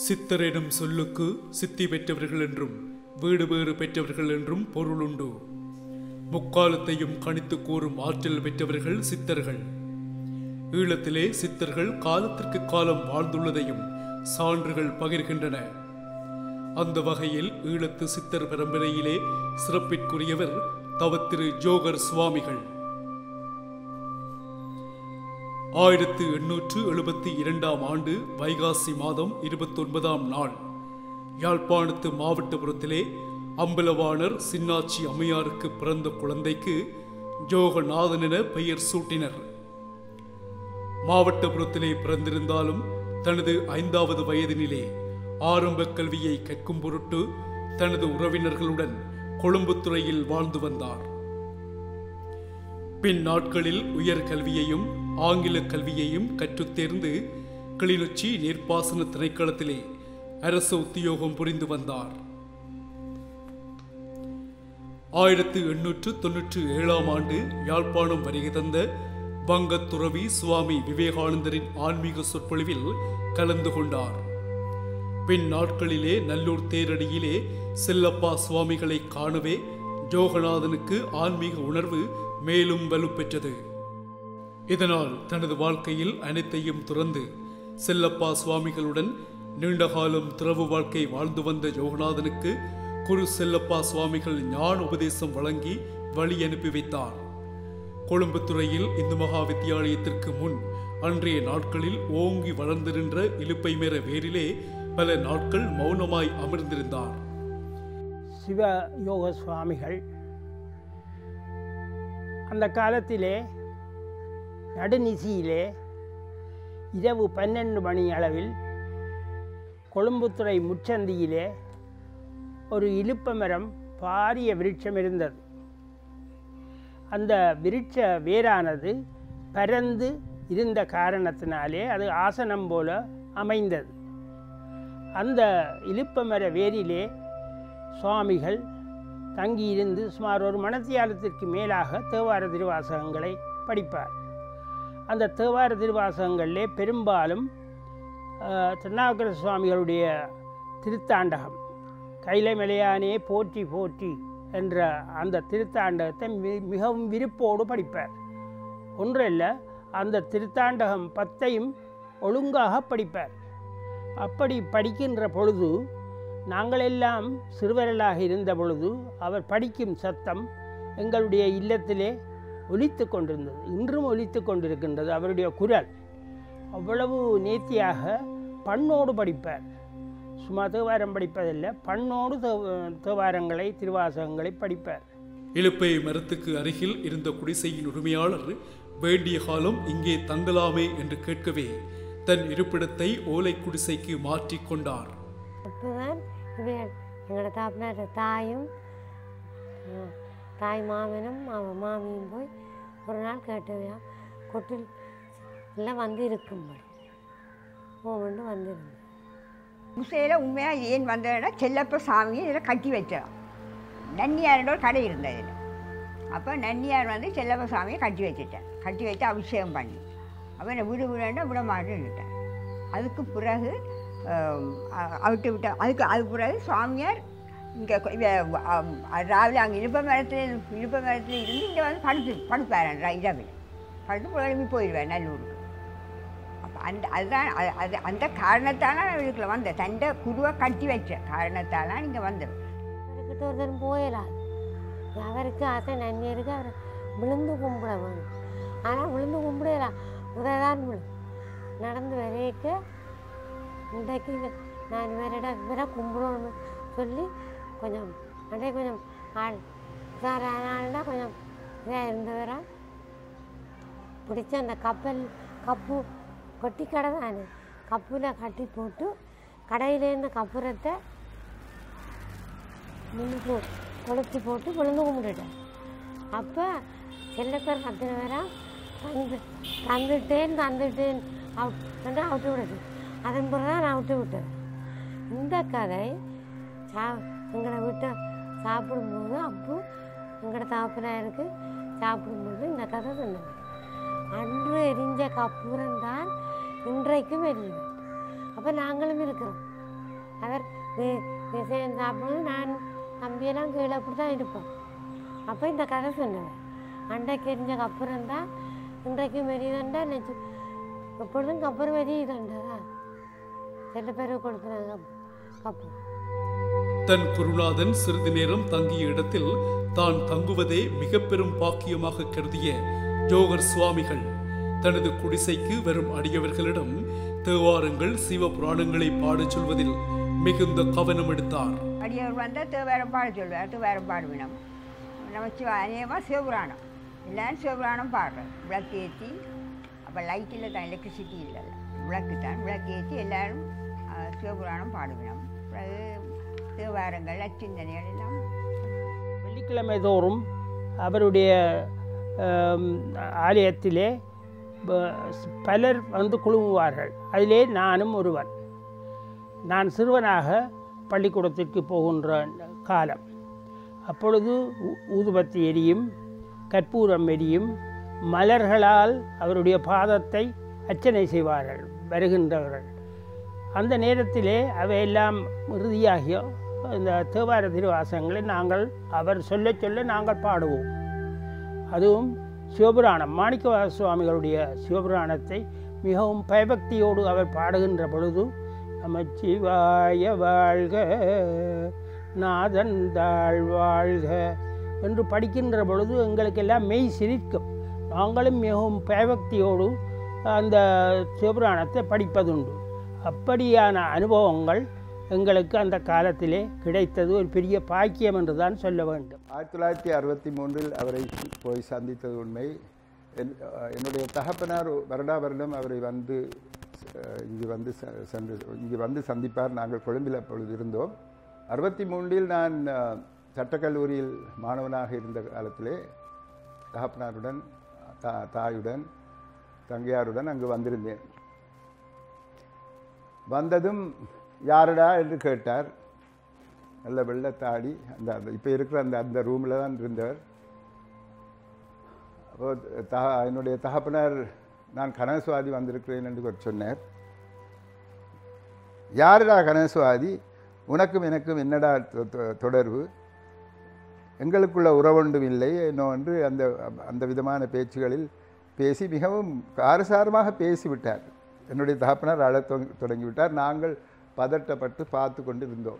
சித்தர் எனும் சொல்லுக்கு சித்தி பெற்றவர்கள் என்றும் வீடு வேறு பெற்றவர்கள் என்றும் பொருளுண்டு முக்காலத்தையும் கணித்து கூறும் ஆற்றல் பெற்றவர்கள் சித்தர்கள் ஈழத்திலே சித்தர்கள் காலத்திற்கு காலம் வாழ்ந்துள்ளதையும் சான்றுகள் பகிர்கின்றன அந்த வகையில் ஈழத்து சித்தர் பரம்பரையிலே சிறப்பிற்குரியவர் தவத்திரு ஜோகர் சுவாமிகள் ஆயிரத்து எண்ணூற்று எழுபத்தி இரண்டாம் ஆண்டு வைகாசி மாதம் இருபத்தி ஒன்பதாம் நாள் யாழ்ப்பாணத்து மாவட்டபுரத்திலே அம்பலவாணர் சின்னாச்சி அம்மையாருக்கு பிறந்த குழந்தைக்கு ஜோகநாதன் என பெயர் சூட்டினர் மாவட்டபுரத்திலே பிறந்திருந்தாலும் தனது ஐந்தாவது வயதினிலே ஆரம்ப கல்வியை கற்கும் பொருட்டு தனது உறவினர்களுடன் கொழும்புத்துறையில் வாழ்ந்து வந்தார் பின் நாட்களில் உயர் கல்வியையும் ஆங்கில கல்வியையும் கற்றுத் தேர்ந்து கிளிநொச்சி நீர்ப்பாசன திணைக்களத்திலே அரசு உத்தியோகம் புரிந்து வந்தார் ஆயிரத்து எண்ணூற்று தொன்னூற்று ஏழாம் ஆண்டு யாழ்ப்பாணம் வருகை தந்த வங்கத் துறவி சுவாமி விவேகானந்தரின் ஆன்மீக சொற்பொழிவில் கலந்து கொண்டார் பின் நாட்களிலே நல்லூர் தேரடியிலே செல்லப்பா சுவாமிகளை காணவே ஜோகநாதனுக்கு ஆன்மீக உணர்வு மேலும் வலுப்பெற்றது இதனால் தனது வாழ்க்கையில் அனைத்தையும் துறந்து செல்லப்பா சுவாமிகளுடன் நீண்டகாலம் துறவு வாழ்க்கை வாழ்ந்து வந்த ஜோகநாதனுக்கு குரு செல்லப்பா சுவாமிகள் ஞான உபதேசம் வழங்கி வழி அனுப்பி வைத்தார் கொழும்புத்துறையில் இந்து மகா வித்தியாலயத்திற்கு முன் அன்றைய நாட்களில் ஓங்கி வளர்ந்திருந்த இலுப்பை மேற வேரிலே பல நாட்கள் மௌனமாய் அமர்ந்திருந்தார் சிவ யோக சுவாமிகள் அந்த காலத்திலே நடுநிசியிலே இரவு பன்னெண்டு மணி அளவில் கொழும்புத்துறை முச்சந்தியிலே ஒரு இலுப்ப மரம் பாரிய விருட்சம் இருந்தது அந்த விருட்ச வேரானது பரந்து இருந்த காரணத்தினாலே அது ஆசனம் போல அமைந்தது அந்த இலுப்ப மர வேரிலே சுவாமிகள் தங்கியிருந்து சுமார் ஒரு மணத்தியாலத்திற்கு மேலாக தேவார திருவாசகங்களை படிப்பார் அந்த தேவார திருவாசகங்களிலே பெரும்பாலும் அஹ், திருநாவுக்கர சுவாமிகளுடைய திருத்தாண்டகம் கைலை மலையானே போற்றி போற்றி என்ற அந்த திருத்தாண்டகத்தை மி- மிகவும் விருப்போடு படிப்பார் ஒன்றல்ல அந்த திருத்தாண்டகம் பத்தையும் ஒழுங்காக படிப்பார் அப்படி படிக்கின்ற பொழுது நாங்களெல்லாம் சிறுவர்களாக இருந்த பொழுது அவர் படிக்கும் சத்தம் எங்களுடைய இல்லத்திலே ஒலித்து கொண்டிருந்தது இன்றும் ஒலித்து கொண்டிருக்கின்றது அவருடைய குரல் அவ்வளவு நேர்த்தியாக பண்ணோடு படிப்பார் சும்மா தேவாரம் படிப்பதில்லை பண்ணோடு தே- தேவாரங்களை திருவாசகங்களை படிப்பார் இலுப்பை மரத்துக்கு அருகில் இருந்த குடிசையின் உரிமையாளர் வேண்டிய காலம் இங்கே தங்கலாமே என்று கேட்கவே தன் இருப்பிடத்தை ஓலை குடிசைக்கு மாற்றிக் கொண்டார் அப்போதான் இவன் எங்களோட தாப்பினார் தாயும் அஹ், தாய் மாமனும் அவன் மாமியும் போய் ஒரு நாள் கேட்டவையா கொட்டில் எல்லாம் வந்து இருக்கும்படி போகண்டு வந்திருந்தேன் முசையில் உண்மையாக ஏன் வந்ததுன்னா செல்லப்ப சாமியை இதில் கட்டி வச்சான் நன்னியாரோட ஒரு கடை இருந்தது இதில் அப்போ நன்னியார் வந்து செல்லப்ப சாமியை கட்டி வச்சுட்டேன் கட்டி வச்சு அபிஷேகம் பண்ணி அப்போ என்னை விடு விடன்னா விட மாட்டேன்னுட்டேன் அதுக்கு பிறகு ஆம், அ- அவிட்டு விட்டேன் அதுக்கு அது பிறகு சுவாமியார் இங்கே ராவிலே அங்கே இழுப்ப மரத்தில் இழுப்ப மரத்தில் இருந்து இங்கே வந்து படுத்து படுப்பார் இரவில் படுத்து கிளம்பி போயிடுவேன் நல்லூருக்கு அப்போ அந்த அதுதான் அது- அது அந்த காரணத்தால் நான் இதுக்குள்ள வந்தேன் தண்டை குருவை கட்டி வச்ச காரணத்தால் இங்கே வந்தேன் அவர்கிட்ட ஒருத்தரும் போயிடாது அவருக்கு ஆசை நன்னியருக்கு அவர் விழுந்து கும்பிட வேணும் ஆனால் விழுந்து கும்பிடலாம் உததான் விழும் நடந்து வரைக்க இன்றைக்கு நான் வேறிட வேற கும்பிடணும்னு சொல்லி கொஞ்சம் அப்படியே கொஞ்சம் ஆள் உதாரணா கொஞ்சம் இதாக இருந்தவரா பிடிச்ச அந்த கப்பல் கப்பு கொட்டி கடை தானே கப்பில் கட்டி போட்டு கடையிலேருந்து கப்புரத்தை முன்னுக்கு கொளுத்தி போட்டு விழுந்து கும்பிட்டுட்டேன் அப்போ செல்லப்பேர் கத்தின வேற தந்து தந்துட்டேன் தந்துட்டேன் அவுட் வந்து அவுட்டு விடுது அதன் பிறகு தான் நான் விட்டு விட்டேன் இந்த கதை சா எங்களை வீட்டை சாப்பிடும்போது அப்போ எங்களோட தாப்பினாருக்கு சாப்பிடும்போது இந்த கதை சொன்னது அன்று எரிஞ்ச கற்பூரம் தான் இன்றைக்கும் எரியும் அப்போ நாங்களும் இருக்கிறோம் அவர் வி- விஷயம் சாப்பிடும் நான் தம்பியெல்லாம் கீழே அப்படி தான் இருப்போம் அப்போ இந்த கதை சொன்னவர் அண்டைக்கு எரிஞ்சக்கு அப்புறம் தான் இன்றைக்கு மெரிதண்டா நினச்சி எப்பொழுதும் கப்பர் மெரியுதண்டா சில பேர் கொடுக்குறாங்க கப்பர் தன் குருநாதன் சிறிது நேரம் தங்கிய இடத்தில் தான் தங்குவதே மிக பெரும் பாக்கியமாக கருதிய ஜோகர் சுவாமிகள் தனது குடிசைக்கு வரும் அடியவர்களிடம் தேவாரங்கள் சிவ புராணங்களை பாடச் சொல்வதில் மிகுந்த கவனம் எடுத்தார் அடியவர் வந்தால் தேவாரம் பாட சொல்லுவார் தேவாரம் பாடுவினம் நமச்சிவ அநேகமாக சிவபுராணம் எல்லாரும் சிவபுராணம் பாடுறோம் விளக்கு ஏற்றி அப்போ லைட்டில் தான் எலக்ட்ரிசிட்டி இல்லைல்ல விளக்கு தான் விளக்கு ஏற்றி எல்லாரும் அஹ், சிவபுராணம் பாடுவினம் பிறகு தேவாரங்கள் அச்சிந்தனைகள் எல்லாம் வெள்ளிக்கிழமை தோறும் அவருடைய ஆம், ஆலயத்திலே ப- பலர் வந்து குழுமுவார்கள் அதிலே நானும் ஒருவன் நான் சிறுவனாக பள்ளிக்கூடத்திற்கு போகின்ற காலம் அப்பொழுது ஊ- ஊதுபத்தி எரியும் கற்பூரம் எரியும் மலர்களால் அவருடைய பாதத்தை அர்ச்சனை செய்வார்கள் வருகின்றவர்கள் அந்த நேரத்திலே அவையெல்லாம் இறுதியாகிய இந்த தேவார திருவாசகங்களை நாங்கள் அவர் சொல்ல சொல்ல நாங்கள் பாடுவோம் அதுவும் சிவபுராணம் மாணிக்கவாச சுவாமிகளுடைய சிவபுராணத்தை மிகவும் பயபக்தியோடு அவர் பாடுகின்ற பொழுது நமச்சிவாய வாழ்க நாதன் தாழ் வாழ்க என்று படிக்கின்ற பொழுது எங்களுக்கெல்லாம் மெய் சிரிக்கும் நாங்களும் மிகவும் பயபக்தியோடு அந்த சிவபுராணத்தை படிப்பதுண்டு அப்படியான அனுபவங்கள் எங்களுக்கு அந்த காலத்திலே கிடைத்தது ஒரு பெரிய பாக்கியம் என்று தான் சொல்ல வேண்டும் ஆயிரத்தி தொள்ளாயிரத்தி அறுபத்தி மூன்றில் அவரை போய் சந்தித்தது உண்மை என்- அஹ் என்னுடைய தகப்பனார் வருடா வருடம் அவரை வந்து அஹ், இங்கு வந்து செ- சென்று இங்கு வந்து சந்திப்பார் நாங்கள் கொழும்பில் அப்பொழுது இருந்தோம் அறுபத்தி மூன்றில் நான் அஹ், சட்டக்கல்லூரியில் மாணவனாக இருந்த காலத்திலே தகப்பனாருடன் தா தாயுடன் தங்கையாருடன் அங்கு வந்திருந்தேன் வந்ததும் யாருடா என்று கேட்டார் நல்ல வெள்ளத்தாடி அந்த அந்த இப்போ இருக்கிற அந்த அந்த ரூமில் தான் இருந்தவர் அப்போ தக என்னுடைய தகப்பனார் நான் கனசுவாதி வந்திருக்கிறேன் என்று அவர் சொன்னார் யாருடா கனசுவாதி உனக்கும் எனக்கும் என்னடா தொ- தொ- தொடர்பு எங்களுக்குள்ள உறவொன்றும் இல்லை என்னோ என்று அந்த அந்த விதமான பேச்சுகளில் பேசி மிகவும் காரசாரமாக பேசிவிட்டார் என்னுடைய தகப்பனார் அழத் தொ- தொடங்கிவிட்டார் நாங்கள் பதட்டப்பட்டு பார்த்து கொண்டு இருந்தோம்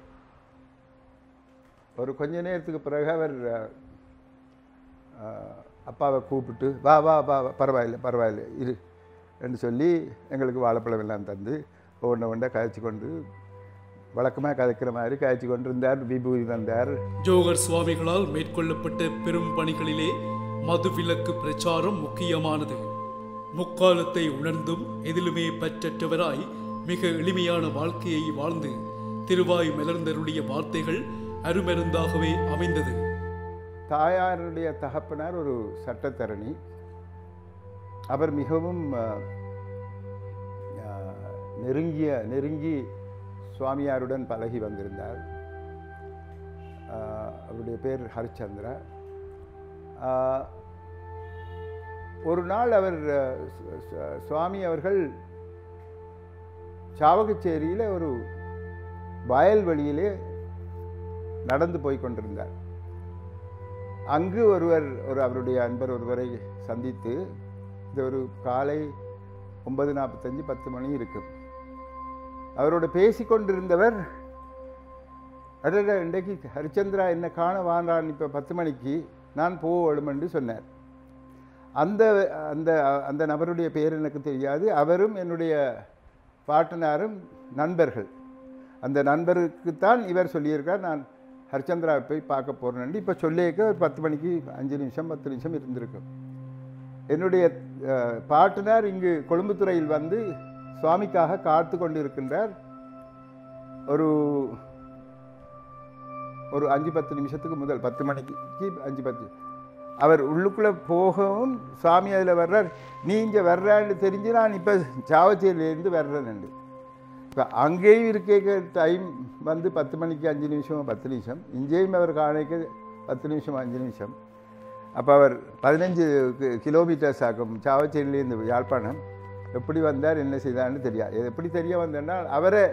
ஒரு கொஞ்ச நேரத்துக்கு பிறகு அவர் அஹ், அஹ், அப்பாவை கூப்பிட்டு வா வா வா வா, பரவாயில்லை பரவாயில்லை இரு என்று சொல்லி எங்களுக்கு வாழைப்பழம் எல்லாம் தந்து ஒன்றை ஒன்றை காய்ச்சி கொண்டு வழக்கமாக கதைக்கிற மாதிரி காய்ச்சி கொண்டு இருந்தார் விபூதி தந்தார் ஜோகர் சுவாமிகளால் மேற்கொள்ளப்பட்ட பெரும் பணிகளிலே மதுவிலக்கு பிரச்சாரம் முக்கியமானது முக்காலத்தை உணர்ந்தும் எதிலுமே பற்றற்றவராய் மிக எளிமையான வாழ்க்கையை வாழ்ந்து திருவாய் மலர்ந்தருடைய வார்த்தைகள் அருமருந்தாகவே அமைந்தது தாயாருடைய தகப்பனார் ஒரு சட்டத்தரணி அவர் மிகவும் அஹ், அஹ், நெருங்கிய நெருங்கி சுவாமியாருடன் பழகி வந்திருந்தார் அஹ், அவருடைய பேர் ஹரிச்சந்திரா அஹ், ஒரு நாள் அவர் அஹ், சு- சு- சுவாமி அவர்கள் சாவகச்சேரியில் ஒரு வயல்வெளியிலே நடந்து போய் கொண்டிருந்தார் அங்கு ஒருவர் ஒரு அவருடைய அன்பர் ஒருவரை சந்தித்து இது ஒரு காலை ஒன்பது நாற்பத்தஞ்சு பத்து மணி இருக்கும் அவரோட பேசிக்கொண்டிருந்தவர் அடட இன்றைக்கு ஹரிச்சந்திரா என்ன காண வாண்டான் இப்போ பத்து மணிக்கு நான் போகணும் என்று சொன்னார் அந்த அந்த அந்த நபருடைய பேர் எனக்கு தெரியாது அவரும் என்னுடைய பாட்டனாரும் நண்பர்கள் அந்த நண்பருக்குத்தான் இவர் சொல்லியிருக்கார் நான் ஹரிச்சந்திராவை போய் பார்க்க போகிறேன் இப்போ சொல்லியிருக்க ஒரு பத்து மணிக்கு அஞ்சு நிமிஷம் பத்து நிமிஷம் இருந்திருக்கும் என்னுடைய அஹ், பாட்டனார் இங்கு கொழும்புத்துறையில் வந்து சுவாமிக்காக காத்து கொண்டு இருக்கின்றார் ஒரு ஒரு அஞ்சு பத்து நிமிஷத்துக்கு முதல் பத்து மணிக்கு அஞ்சு பத்து அவர் உள்ளுக்குள்ளே போகவும் சுவாமி அதில் வர்றார் நீ இங்கே வர்றான்னு தெரிஞ்சு நான் இப்போ சாவச்சேரியிலேருந்து வர்றேன்னு இப்போ அங்கேயும் இருக்க டைம் வந்து பத்து மணிக்கு அஞ்சு நிமிஷம் பத்து நிமிஷம் இங்கேயும் அவர் காணிக்க பத்து நிமிஷம் அஞ்சு நிமிஷம் அப்போ அவர் பதினஞ்சு கி- கிலோமீட்டர்ஸ் ஆகும் சாவச்சேரியிலேருந்து யாழ்ப்பாணம் எப்படி வந்தார் என்ன செய்தார்னு தெரியாது எப்படி தெரிய வந்தேன்னா அவரை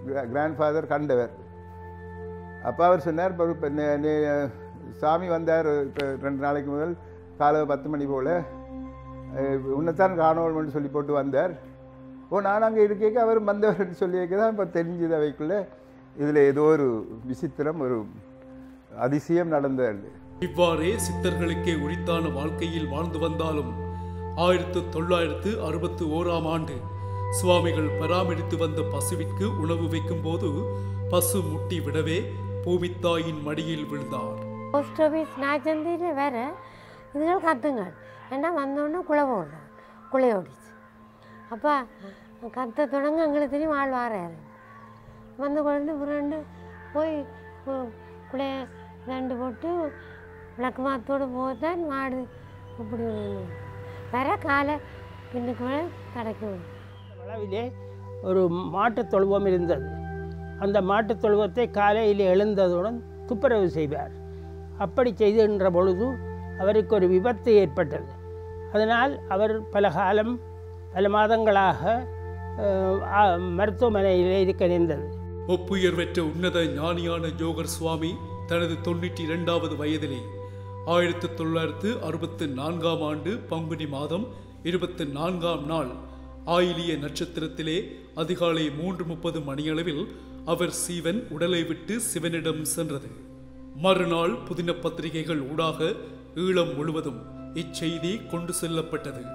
கிராண்ட் ஃபாதர் கண்டவர் அப்போ அவர் சொன்னார் இப்போ இப்போ நே- நே- சாமி வந்தார் இப்போ ரெண்டு நாளைக்கு முதல் காலை பத்து மணி போல் உன்னைத்தான் காணோம்னு சொல்லி போட்டு வந்தார் ஓ நான் அங்கே இருக்கேக்க அவர் வந்தவர்னு சொல்லியிருக்க தான் இப்போ தெரிஞ்சது அவைக்குள்ள இதில் ஏதோ ஒரு விசித்திரம் ஒரு அதிசயம் நடந்தது இவ்வாறே சித்தர்களுக்கே உரித்தான வாழ்க்கையில் வாழ்ந்து வந்தாலும் ஆயிரத்து தொள்ளாயிரத்து அறுபத்து ஓராம் ஆண்டு சுவாமிகள் பராமரித்து வந்த பசுவிற்கு உணவு வைக்கும்போது பசு முட்டி விடவே பூமித்தாயின் மடியில் விழுந்தார் போஸ்ட் ஆஃபீஸ் நாச்சந்தியில் வேற இதுகள் கத்துங்கள் ஏன்னா வந்தோடனே குலை போடுறான் குலை ஓடிச்சு அப்போ கத்த தொடங்க எங்களுக்கு தெரியும் ஆள் வாராரு வந்து கொண்டு புரண்டு போய் கு- குலைய ரெண்டு போட்டு விளக்கு மாத்தோடு போதான் மாடு இப்படி வர காலை பின்னுக்கு மேலே கடைக்கு வரும் அளவிலே ஒரு மாட்டுத் தொழுவம் இருந்தது அந்த மாட்டுத் தொழுவத்தை காலையில் எழுந்ததுடன் துப்புரவு செய்வார் அப்படி செய்கின்ற பொழுது அவருக்கு ஒரு விபத்து ஏற்பட்டது அதனால் அவர் பல காலம் பல மாதங்களாக அஹ், ஆ- மருத்துவமனையிலே இருக்க நேர்ந்தது ஒப்புயர்வற்ற உன்னத ஞானியான ஜோகர் சுவாமி தனது தொண்ணூற்றி இரண்டாவது வயதிலே ஆயிரத்து தொள்ளாயிரத்து அறுபத்து நான்காம் ஆண்டு பங்குனி மாதம் இருபத்து நான்காம் நாள் ஆயிலிய நட்சத்திரத்திலே அதிகாலை மூன்று முப்பது மணியளவில் அவர் சீவன் உடலை விட்டு சிவனிடம் சென்றது மறுநாள் புதின பத்திரிகைகள் ஊடாக ஈழம் முழுவதும் இச்செய்தி கொண்டு செல்லப்பட்டது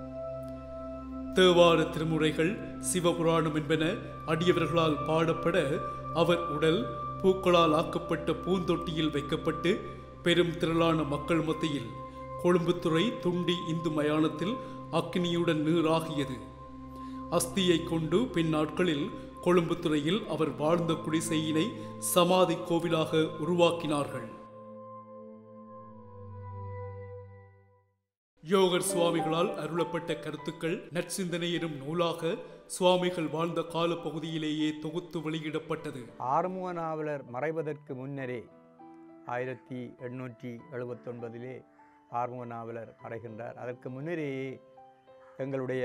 தேவார திருமுறைகள் சிவபுராணம் என்பன அடியவர்களால் பாடப்பட அவர் உடல் பூக்களால் ஆக்கப்பட்ட பூந்தொட்டியில் வைக்கப்பட்டு பெரும் திரளான மக்கள் மத்தியில் கொழும்புத்துறை துண்டி இந்து மயானத்தில் அக்னியுடன் நீராகியது அஸ்தியை கொண்டு பின் நாட்களில் கொழும்புத்துறையில் அவர் வாழ்ந்த குடிசையினை சமாதி கோவிலாக உருவாக்கினார்கள் யோகர் சுவாமிகளால் அருளப்பட்ட கருத்துக்கள் நற்சிந்தனை எனும் நூலாக சுவாமிகள் வாழ்ந்த காலப்பகுதியிலேயே தொகுத்து வெளியிடப்பட்டது ஆறுமுக நாவலர் மறைவதற்கு முன்னரே ஆயிரத்தி எண்ணூற்றி எழுபத்தொன்பதிலே ஆறுமுக நாவலர் மறைகின்றார் அதற்கு முன்னரேயே எங்களுடைய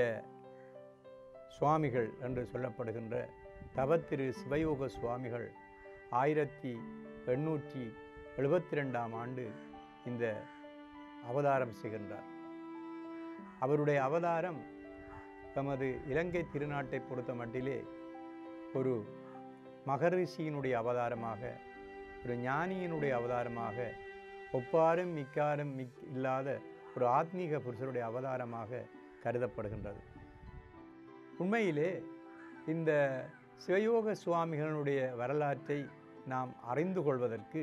சுவாமிகள் என்று சொல்லப்படுகின்ற தவத்திரு சிவயோக சுவாமிகள் ஆயிரத்தி எண்ணூற்றி எழுபத்தி ரெண்டாம் ஆண்டு இந்த அவதாரம் செய்கின்றார் அவருடைய அவதாரம் தமது இலங்கை திருநாட்டை பொறுத்த மட்டிலே ஒரு மகரிஷியினுடைய அவதாரமாக ஒரு ஞானியினுடைய அவதாரமாக ஒப்பாரும் மிக்காரும் மிக் இல்லாத ஒரு ஆத்மீக புருஷருடைய அவதாரமாக கருதப்படுகின்றது உண்மையிலே இந்த சிவயோக சுவாமிகளுடைய வரலாற்றை நாம் அறிந்து கொள்வதற்கு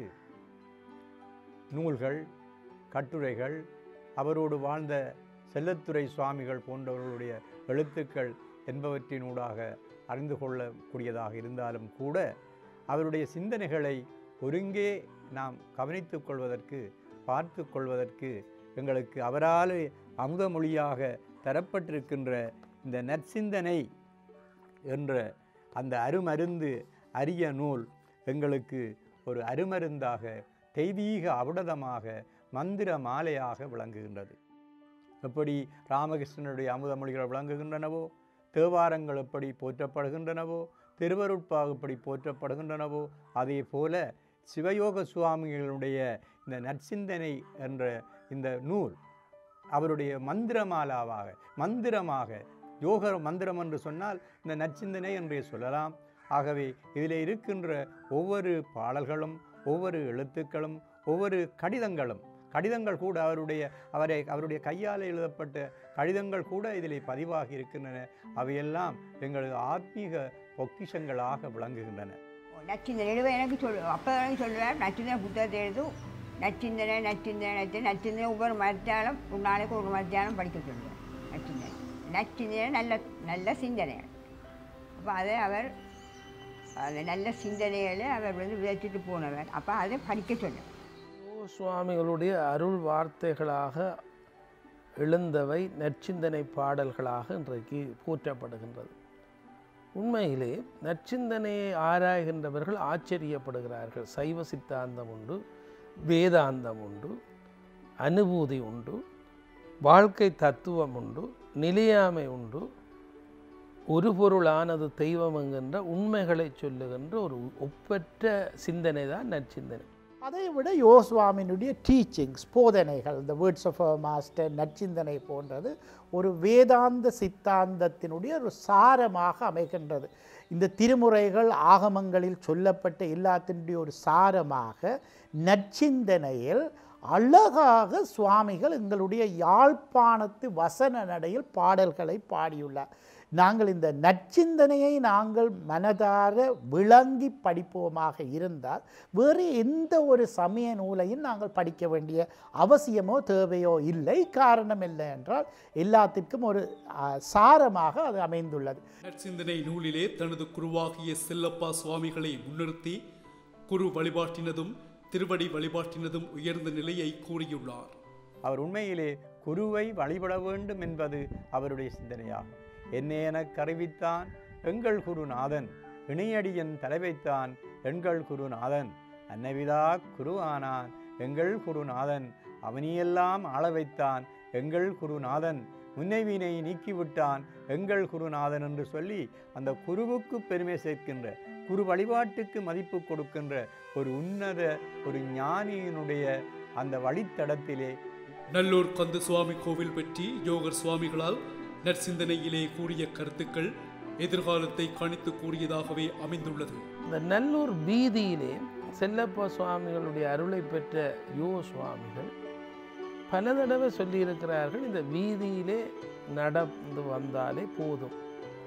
நூல்கள் கட்டுரைகள் அவரோடு வாழ்ந்த செல்லத்துறை சுவாமிகள் போன்றவர்களுடைய எழுத்துக்கள் என்பவற்றினூடாக அறிந்து கொள்ளக்கூடியதாக இருந்தாலும் கூட அவருடைய சிந்தனைகளை ஒருங்கே நாம் கவனித்துக் கொள்வதற்கு பார்த்து கொள்வதற்கு எங்களுக்கு அவரால் அமுதமொழியாக தரப்பட்டிருக்கின்ற இந்த நற்சிந்தனை என்ற அந்த அருமருந்து அரிய நூல் எங்களுக்கு ஒரு அருமருந்தாக தெய்வீக அவுடதமாக மந்திர மாலையாக விளங்குகின்றது எப்படி ராமகிருஷ்ணனுடைய அமுதமொழிகள் விளங்குகின்றனவோ தேவாரங்கள் எப்படி போற்றப்படுகின்றனவோ திருவருட்பாகு எப்படி போற்றப்படுகின்றனவோ அதே போல சிவயோக சுவாமிகளுடைய இந்த நற்சிந்தனை என்ற இந்த நூல் அவருடைய மந்திரமாலாவாக மந்திரமாக யோக மந்திரம் என்று சொன்னால் இந்த நற்சிந்தனை என்றே சொல்லலாம் ஆகவே இதில் இருக்கின்ற ஒவ்வொரு பாடல்களும் ஒவ்வொரு எழுத்துக்களும் ஒவ்வொரு கடிதங்களும் கடிதங்கள் கூட அவருடைய அவரை அவருடைய கையால் எழுதப்பட்ட கடிதங்கள் கூட இதில் பதிவாகி இருக்கின்றன அவையெல்லாம் எங்களது ஆத்மீக பொக்கிஷங்களாக விளங்குகின்றன நச்சிந்தனை எழுவ எனக்கு சொல்லு அப்போ எனக்கு சொல்லுவார் நச்சிந்தனை புத்தகத்தை எழுதும் நச்சிந்தனை நச்சிந்தனை நச்சிந்தனை நச்சிந்தனை ஒவ்வொரு மத்தியானம் ஒரு நாளைக்கு ஒரு மத்தியானம் படிக்க சொல்லுவார் நச்சிந்தனை நச்சிந்தனை நல்ல நல்ல சிந்தனை அப்போ அதை அவர் அந்த நல்ல சிந்தனைகளை அவர் வந்து விதைச்சிட்டு போனவர் அப்போ அதை படிக்க சொன்னார் சுவாமிகளுடைய அருள் வார்த்தைகளாக எழுந்தவை நற்சிந்தனை பாடல்களாக இன்றைக்கு போற்றப்படுகின்றது உண்மையிலே நற்சிந்தனையை ஆராய்கின்றவர்கள் ஆச்சரியப்படுகிறார்கள் சைவ சித்தாந்தம் உண்டு வேதாந்தம் உண்டு அனுபூதி உண்டு வாழ்க்கை தத்துவம் உண்டு நிலையாமை உண்டு ஒரு பொருளானது தெய்வம் என்கின்ற உண்மைகளை சொல்லுகின்ற ஒரு ஒப்பற்ற சிந்தனை தான் நற்சிந்தனை அதை விட யோசுவாமினுடைய டீச்சிங்ஸ் போதனைகள் இந்த வேர்ட்ஸ் ஆஃப் மாஸ்டர் நற்சிந்தனை போன்றது ஒரு வேதாந்த சித்தாந்தத்தினுடைய ஒரு சாரமாக அமைகின்றது இந்த திருமுறைகள் ஆகமங்களில் சொல்லப்பட்ட எல்லாத்தினுடைய ஒரு சாரமாக நற்சிந்தனையில் அழகாக சுவாமிகள் எங்களுடைய யாழ்ப்பாணத்து வசன நடையில் பாடல்களை பாடியுள்ளார் நாங்கள் இந்த நற்சிந்தனையை நாங்கள் மனதார விளங்கி படிப்போமாக இருந்தால் வேறு எந்த ஒரு சமய நூலையும் நாங்கள் படிக்க வேண்டிய அவசியமோ தேவையோ இல்லை காரணம் இல்லை என்றால் எல்லாத்திற்கும் ஒரு ஆ, சாரமாக அது அமைந்துள்ளது நற்சிந்தனை நூலிலே தனது குருவாகிய செல்லப்பா சுவாமிகளை முன்னிறுத்தி குரு வழிபாட்டினதும் திருவடி வழிபாட்டினதும் உயர்ந்த நிலையை கூறியுள்ளார் அவர் உண்மையிலே குருவை வழிபட வேண்டும் என்பது அவருடைய சிந்தனையாகும் என்னை எனக் கருவித்தான் எங்கள் குருநாதன் இணையடியன் தலைவைத்தான் எங்கள் குருநாதன் அன்னவிதா குரு ஆனான் எங்கள் குருநாதன் அவனியெல்லாம் ஆள வைத்தான் எங்கள் குருநாதன் முன்னைவினை நீக்கிவிட்டான் எங்கள் குருநாதன் என்று சொல்லி அந்த குருவுக்கு பெருமை சேர்க்கின்ற குரு வழிபாட்டுக்கு மதிப்பு கொடுக்கின்ற ஒரு உன்னத ஒரு ஞானியினுடைய அந்த வழித்தடத்திலே நல்லூர் கந்த சுவாமி கோவில் பற்றி யோகர் சுவாமிகளால் நற்சிந்தனையிலே கூறிய கருத்துக்கள் எதிர்காலத்தை கணித்து கூறியதாகவே அமைந்துள்ளது இந்த நல்லூர் வீதியிலே செல்லப்பா சுவாமிகளுடைய அருளை பெற்ற யோ சுவாமிகள் பல தடவை சொல்லியிருக்கிறார்கள் இந்த வீதியிலே நடந்து வந்தாலே போதும்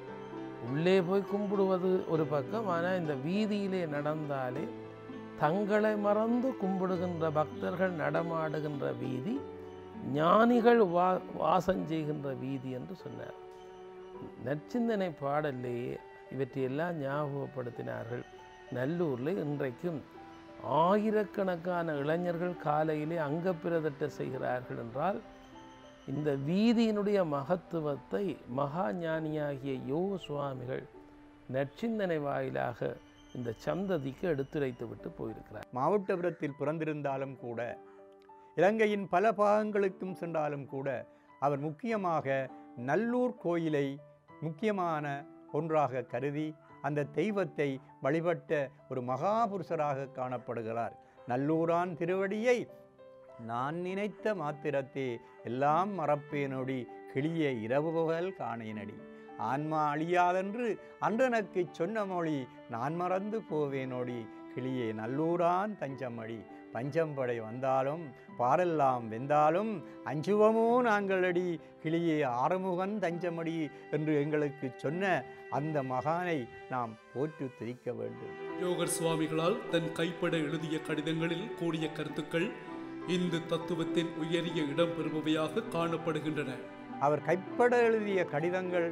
உள்ளே போய் கும்பிடுவது ஒரு பக்கம் ஆனால் இந்த வீதியிலே நடந்தாலே தங்களை மறந்து கும்பிடுகின்ற பக்தர்கள் நடமாடுகின்ற வீதி ஞானிகள் வா வாசம் செய்கின்ற வீதி என்று சொன்னார் நற்சிந்தனை பாடல்லையே இவற்றையெல்லாம் ஞாபகப்படுத்தினார்கள் நல்லூரில் இன்றைக்கும் ஆயிரக்கணக்கான இளைஞர்கள் காலையிலே அங்கப்பிரதட்ட செய்கிறார்கள் என்றால் இந்த வீதியினுடைய மகத்துவத்தை மகா ஞானியாகிய யோ சுவாமிகள் நற்சிந்தனை வாயிலாக இந்த சந்ததிக்கு எடுத்துரைத்து விட்டு போயிருக்கிறார் மாவட்டபுரத்தில் பிறந்திருந்தாலும் கூட இலங்கையின் பல பாகங்களுக்கும் சென்றாலும் கூட அவர் முக்கியமாக நல்லூர் கோயிலை முக்கியமான ஒன்றாக கருதி அந்த தெய்வத்தை வழிபட்ட ஒரு மகாபுருஷராக காணப்படுகிறார் நல்லூரான் திருவடியை நான் நினைத்த மாத்திரத்தே எல்லாம் மறப்பேனொடி கிளிய இரவு பகல் காணேனடி ஆன்மா அழியாதென்று அன்றனக்கு சொன்ன மொழி நான் மறந்து போவேனோடி கிளியே நல்லூரான் தஞ்சமடி பஞ்சம்படை வந்தாலும் பாரெல்லாம் வெந்தாலும் அஞ்சுவமோ நாங்களடி கிளியே ஆறுமுகன் தஞ்சமடி என்று எங்களுக்கு சொன்ன அந்த மகானை நாம் போற்று திரிக்க வேண்டும் யோகர் சுவாமிகளால் தன் கைப்பட எழுதிய கடிதங்களில் கூறிய கருத்துக்கள் இந்து தத்துவத்தின் உயரிய இடம் பெறுபவையாக காணப்படுகின்றன அவர் கைப்பட எழுதிய கடிதங்கள்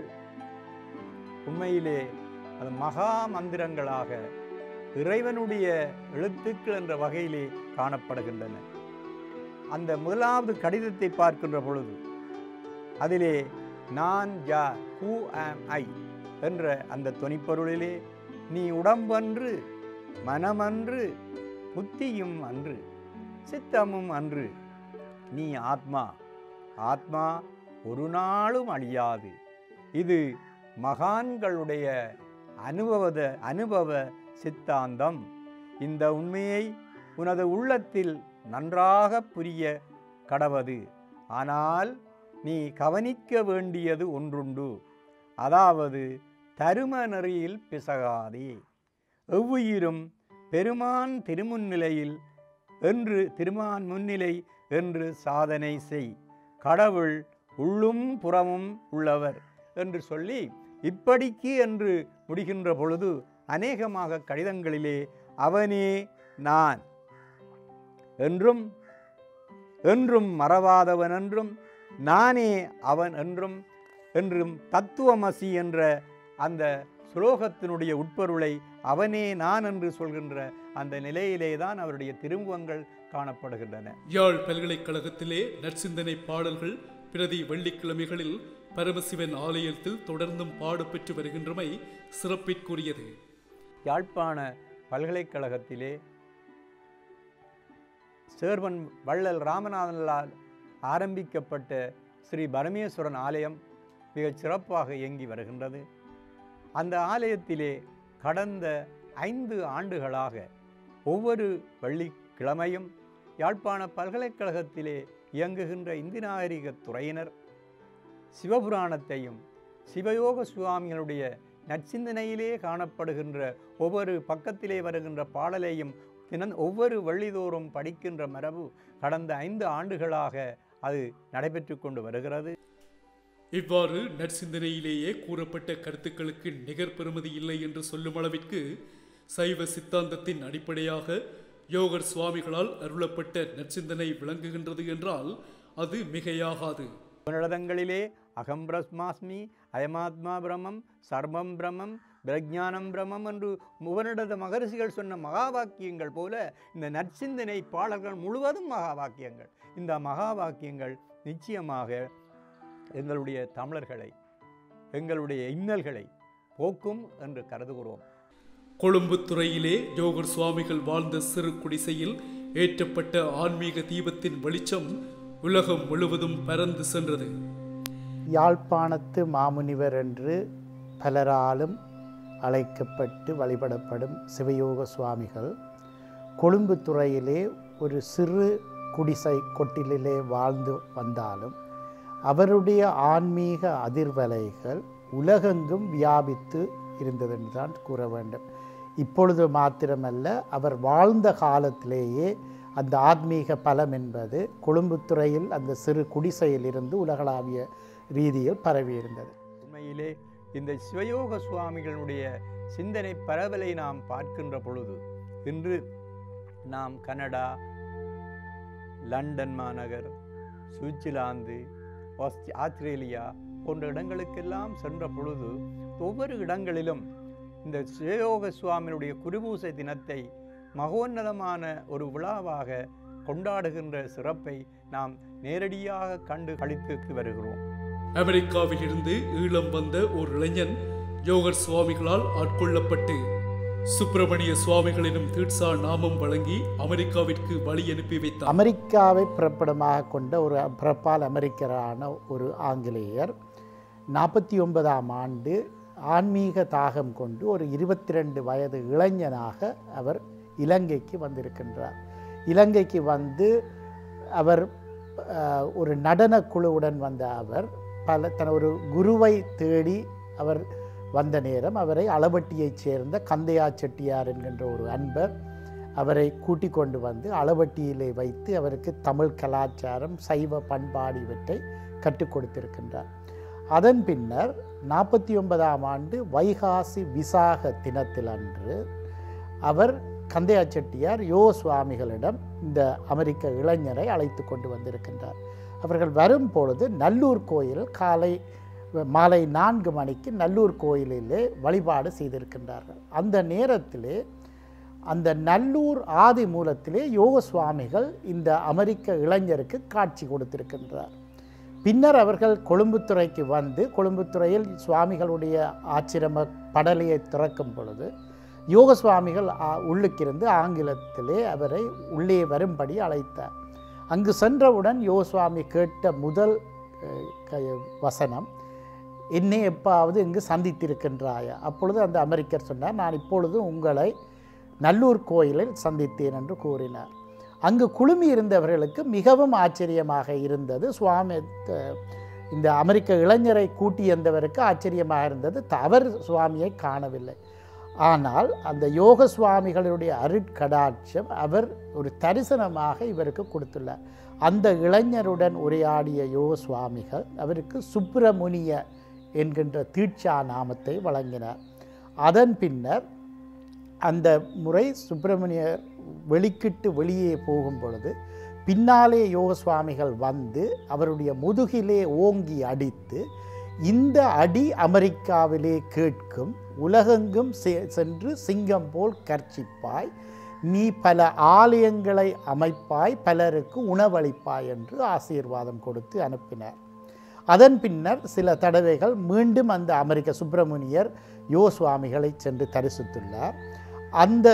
உண்மையிலே அது மகா மந்திரங்களாக இறைவனுடைய எழுத்துக்கள் என்ற வகையிலே காணப்படுகின்றன அந்த முதலாவது கடிதத்தை பார்க்கின்ற பொழுது அதிலே நான் யா ஹூ ஆம் ஐ என்ற அந்த தொனிப்பொருளிலே நீ உடம்பன்று மனமன்று புத்தியும் அன்று சித்தமும் அன்று நீ ஆத்மா ஆத்மா ஒரு நாளும் அழியாது இது மகான்களுடைய அனுபவத அனுபவ சித்தாந்தம் இந்த உண்மையை உனது உள்ளத்தில் நன்றாக புரிய கடவது ஆனால் நீ கவனிக்க வேண்டியது ஒன்றுண்டு அதாவது தரும நெறியில் பிசகாதே எவ்வுயிரும் பெருமான் திருமுன்னிலையில் என்று திருமான் முன்னிலை என்று சாதனை செய் கடவுள் உள்ளும் புறமும் உள்ளவர் என்று சொல்லி இப்படிக்கு என்று முடிகின்ற பொழுது அநேகமாக கடிதங்களிலே அவனே நான் என்றும் என்றும் மறவாதவன் என்றும் நானே அவன் என்றும் என்றும் தத்துவமசி என்ற அந்த சுலோகத்தினுடைய உட்பொருளை அவனே நான் என்று சொல்கின்ற அந்த நிலையிலே தான் அவருடைய திருமுகங்கள் காணப்படுகின்றன யாழ் பல்கலைக்கழகத்திலே நற்சிந்தனை பாடல்கள் பிரதி வெள்ளிக்கிழமைகளில் பரமசிவன் ஆலயத்தில் தொடர்ந்தும் பாடப்பெற்று வருகின்றமை சிறப்பிற்குரியது யாழ்ப்பாண பல்கலைக்கழகத்திலே சேர்வன் வள்ளல் ராமநாதனால் ஆரம்பிக்கப்பட்ட ஸ்ரீ பரமேஸ்வரன் ஆலயம் மிகச் சிறப்பாக இயங்கி வருகின்றது அந்த ஆலயத்திலே கடந்த ஐந்து ஆண்டுகளாக ஒவ்வொரு வெள்ளிக்கிழமையும் யாழ்ப்பாண பல்கலைக்கழகத்திலே இயங்குகின்ற இந்து நாகரிக துறையினர் சிவபுராணத்தையும் சிவயோக சுவாமிகளுடைய நற்சிந்தனையிலே காணப்படுகின்ற ஒவ்வொரு பக்கத்திலே வருகின்ற பாடலையும் தினம் ஒவ்வொரு வள்ளிதோறும் படிக்கின்ற மரபு கடந்த ஐந்து ஆண்டுகளாக அது நடைபெற்று கொண்டு வருகிறது இவ்வாறு நற்சிந்தனையிலேயே கூறப்பட்ட கருத்துக்களுக்கு நிகர் பெறுமதி இல்லை என்று சொல்லும் அளவிற்கு சைவ சித்தாந்தத்தின் அடிப்படையாக யோகர் சுவாமிகளால் அருளப்பட்ட நற்சிந்தனை விளங்குகின்றது என்றால் அது மிகையாகாது உபநிடதங்களிலே அகம் பிரஸ்மாஸ்மி அயமாத்மா பிரமம் சர்வம் பிரமம் பிரஜானம் பிரமம் என்று உபநிடத மகரிஷிகள் சொன்ன மகா வாக்கியங்கள் போல இந்த நற்சிந்தனை பாடல்கள் முழுவதும் மகா வாக்கியங்கள் இந்த மகா வாக்கியங்கள் நிச்சயமாக எங்களுடைய தமிழர்களை எங்களுடைய இன்னல்களை போக்கும் என்று கருதுகிறோம் கொழும்பு துறையிலே யோகர் சுவாமிகள் வாழ்ந்த சிறு குடிசையில் ஏற்றப்பட்ட ஆன்மீக தீபத்தின் வெளிச்சம் உலகம் முழுவதும் பறந்து சென்றது யாழ்ப்பாணத்து மாமுனிவர் என்று பலராலும் அழைக்கப்பட்டு வழிபடப்படும் சிவயோக சுவாமிகள் கொழும்பு துறையிலே ஒரு சிறு குடிசை கொட்டிலே வாழ்ந்து வந்தாலும் அவருடைய ஆன்மீக அதிர்வலைகள் உலகெங்கும் வியாபித்து இருந்ததென்று தான் கூற வேண்டும் இப்பொழுது மாத்திரமல்ல அவர் வாழ்ந்த காலத்திலேயே அந்த ஆத்மீக பலம் என்பது கொழும்புத்துறையில் அந்த சிறு குடிசையிலிருந்து உலகளாவிய ரீதியில் பரவியிருந்தது உண்மையிலே இந்த சிவயோக சுவாமிகளுடைய சிந்தனை பரவலை நாம் பார்க்கின்ற பொழுது இன்று நாம் கனடா லண்டன் மாநகர் சுவிட்சர்லாந்து ஆஸ்தி ஆஸ்திரேலியா போன்ற இடங்களுக்கெல்லாம் சென்ற பொழுது ஒவ்வொரு இடங்களிலும் இந்த சிவயோக சுவாமியுடைய குருபூசை தினத்தை மகோன்னதமான ஒரு விழாவாக கொண்டாடுகின்ற சிறப்பை நாம் நேரடியாக கண்டு கழித்து வருகிறோம் அமெரிக்காவில் இருந்து ஈழம் வந்த ஒரு இளைஞன் யோகர் சுவாமிகளால் ஆட்கொள்ளப்பட்டு சுப்பிரமணிய சுவாமிகள் எனும் தீட்சா நாமம் வழங்கி அமெரிக்காவிற்கு வழி அனுப்பி வைத்தார் அமெரிக்காவை பிறப்பிடமாக கொண்ட ஒரு பிறப்பால் அமெரிக்கரான ஒரு ஆங்கிலேயர் நாற்பத்தி ஒன்பதாம் ஆண்டு ஆன்மீக தாகம் கொண்டு ஒரு இருபத்தி ரெண்டு வயது இளைஞனாக அவர் இலங்கைக்கு வந்திருக்கின்றார் இலங்கைக்கு வந்து அவர் அஹ், ஒரு நடன குழுவுடன் வந்த அவர் பல தன் ஒரு குருவை தேடி அவர் வந்த நேரம் அவரை அளவட்டியைச் சேர்ந்த கந்தையா செட்டியார் என்கின்ற ஒரு அன்பர் அவரை கூட்டிக் கொண்டு வந்து அளவட்டியிலே வைத்து அவருக்கு தமிழ் கலாச்சாரம் சைவ பண்பாடு இவற்றை கற்றுக் கொடுத்திருக்கின்றார் அதன் பின்னர் நாற்பத்தி ஒன்பதாம் ஆண்டு வைகாசி விசாக தினத்தில் அன்று அவர் கந்தையா செட்டியார் யோ சுவாமிகளிடம் இந்த அமெரிக்க இளைஞரை அழைத்து கொண்டு வந்திருக்கின்றார் அவர்கள் வரும் பொழுது நல்லூர் கோயில் காலை மாலை நான்கு மணிக்கு நல்லூர் கோயிலிலே வழிபாடு செய்திருக்கின்றார்கள் அந்த நேரத்திலே அந்த நல்லூர் ஆதி மூலத்திலே யோக சுவாமிகள் இந்த அமெரிக்க இளைஞருக்கு காட்சி கொடுத்திருக்கின்றார் பின்னர் அவர்கள் கொழும்புத்துறைக்கு வந்து கொழும்புத்துறையில் சுவாமிகளுடைய ஆச்சிரம படலையை திறக்கும் பொழுது யோக சுவாமிகள் ஆ- உள்ளுக்கிருந்து ஆங்கிலத்திலே அவரை உள்ளே வரும்படி அழைத்தார் அங்கு சென்றவுடன் யோக சுவாமி கேட்ட முதல் அஹ், க- வசனம் என்னை எப்பாவது இங்கு சந்தித்திருக்கின்றாயா அப்பொழுது அந்த அமெரிக்கர் சொன்னார் நான் இப்பொழுது உங்களை நல்லூர் கோயிலில் சந்தித்தேன் என்று கூறினார் அங்கு குழுமி இருந்தவர்களுக்கு மிகவும் ஆச்சரியமாக இருந்தது சுவாமி த- இந்த அமெரிக்க இளைஞரை கூட்டி வந்தவருக்கு ஆச்சரியமாக இருந்தது தவறு சுவாமியை காணவில்லை ஆனால் அந்த யோக சுவாமிகளுடைய அருட்கடாட்சம் அவர் ஒரு தரிசனமாக இவருக்கு கொடுத்துள்ளார் அந்த இளைஞருடன் உரையாடிய யோக சுவாமிகள் அவருக்கு சுப்பிரமுனிய என்கின்ற தீட்சா நாமத்தை வழங்கினார் அதன் பின்னர் அந்த முறை சுப்பிரமணியர் வெளிக்கிட்டு வெளியே போகும் பொழுது பின்னாலே யோக சுவாமிகள் வந்து அவருடைய முதுகிலே ஓங்கி அடித்து இந்த அடி அமெரிக்காவிலே கேட்கும் உலகெங்கும் செ- சென்று சிங்கம் போல் கர்ச்சிப்பாய் நீ பல ஆலயங்களை அமைப்பாய் பலருக்கு உணவளிப்பாய் என்று ஆசீர்வாதம் கொடுத்து அனுப்பினார் அதன் பின்னர் சில தடவைகள் மீண்டும் அந்த அமெரிக்க சுப்பிரமணியர் யோ சுவாமிகளை சென்று தரிசித்துள்ளார் அந்த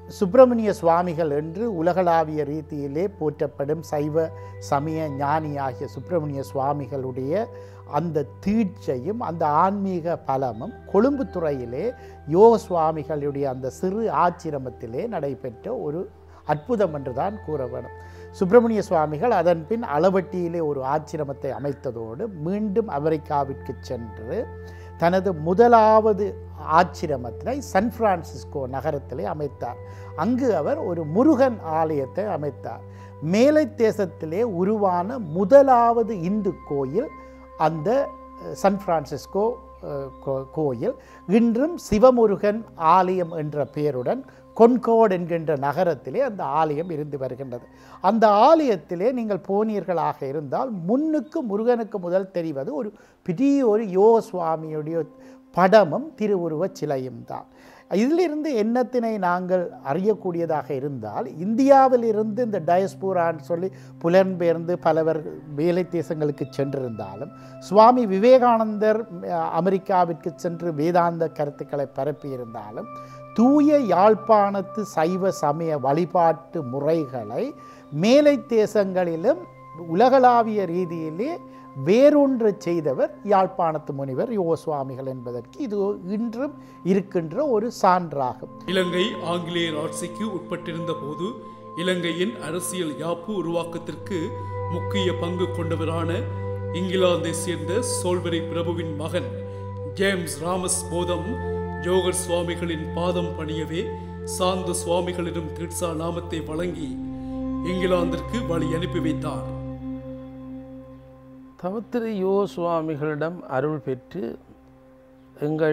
சுப்பிரமணிய சுவாமிகள் என்று உலகளாவிய ரீதியிலே போற்றப்படும் சைவ சமய ஞானியாகிய சுப்பிரமணிய சுவாமிகளுடைய அந்த தீட்சையும் அந்த ஆன்மீக பலமும் கொழும்பு துறையிலே யோக சுவாமிகளுடைய அந்த சிறு ஆச்சிரமத்திலே நடைபெற்ற ஒரு அற்புதம் என்று தான் கூற வேணும் சுப்பிரமணிய சுவாமிகள் அதன் பின் அளவட்டியிலே ஒரு ஆச்சிரமத்தை அமைத்ததோடு மீண்டும் அமெரிக்காவிற்கு சென்று தனது முதலாவது ஆச்சிரமத்தினை சன் பிரான்சிஸ்கோ நகரத்திலே அமைத்தார் அங்கு அவர் ஒரு முருகன் ஆலயத்தை அமைத்தார் மேலை தேசத்திலே உருவான முதலாவது இந்து கோயில் அந்த அஹ், சன் பிரான்சிஸ்கோ அஹ், கோ- கோயில் இன்றும் சிவமுருகன் ஆலயம் என்ற பெயருடன் கொன்கோட் என்கின்ற நகரத்திலே அந்த ஆலயம் இருந்து வருகின்றது அந்த ஆலயத்திலே நீங்கள் போனீர்களாக இருந்தால் முன்னுக்கு முருகனுக்கு முதல் தெரிவது ஒரு பெரிய ஒரு யோக சுவாமியுடைய படமும் திருவுருவச் சிலையும் தான் இதிலிருந்து எண்ணத்தினை நாங்கள் அறியக்கூடியதாக இருந்தால் இந்தியாவில் இருந்து இந்த டயஸ்பூரான்னு சொல்லி புலன்பெயர்ந்து பலவர் வேலை தேசங்களுக்கு சென்றிருந்தாலும் சுவாமி விவேகானந்தர் அஹ், அமெரிக்காவிற்கு சென்று வேதாந்த கருத்துக்களை பரப்பியிருந்தாலும் தூய யாழ்ப்பாணத்து சைவ சமய வழிபாட்டு முறைகளை மேலை தேசங்களிலும் உலகளாவிய ரீதியிலே வேரொன்று செய்தவர் யாழ்ப்பாணத்து முனிவர் யோ சுவாமிகள் என்பதற்கு இது இன்றும் இருக்கின்ற ஒரு சான்றாகும் இலங்கை ஆங்கிலேயர் ஆட்சிக்கு உட்பட்டிருந்த போது இலங்கையின் அரசியல் யாப்பு உருவாக்கத்திற்கு முக்கிய பங்கு கொண்டவரான இங்கிலாந்தை சேர்ந்த சோல்வெரி பிரபுவின் மகன் ஜேம்ஸ் ராமஸ் போதம் ஜோகர் சுவாமிகளின் பாதம் பணியவே சாந்த சுவாமிகளிடம் தீட்சா நாமத்தை வழங்கி இங்கிலாந்திற்கு வழி அனுப்பி வைத்தார் தவத்திரு யோ சுவாமிகளிடம் அருள் பெற்று எங்கள்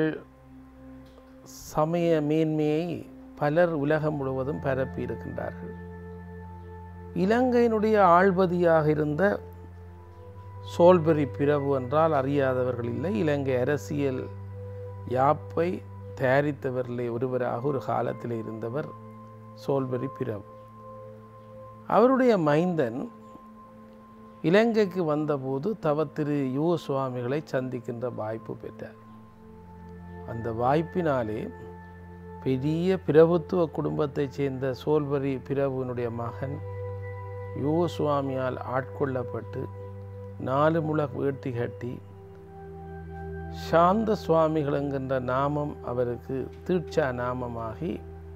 சமய மேன்மையை பலர் உலகம் முழுவதும் பரப்பி இருக்கின்றார்கள் இலங்கையினுடைய ஆள்பதியாக இருந்த சோல்பெரி பிரபு என்றால் அறியாதவர்கள் இல்லை இலங்கை அரசியல் யாப்பை தயாரித்தவர்களே ஒருவராக ஒரு காலத்தில் இருந்தவர் சோல்பெரி பிரபு அவருடைய மைந்தன் இலங்கைக்கு வந்தபோது தவத்திரு யு சுவாமிகளை சந்திக்கின்ற வாய்ப்பு பெற்றார் அந்த வாய்ப்பினாலே பெரிய பிரபுத்துவ குடும்பத்தைச் சேர்ந்த சோல்வரி பிரபுவினுடைய மகன் யோ சுவாமியால் ஆட்கொள்ளப்பட்டு நாலு முழ வேட்டி கட்டி சாந்த சுவாமிகள் என்கின்ற நாமம் அவருக்கு தீட்சா நாமமாகி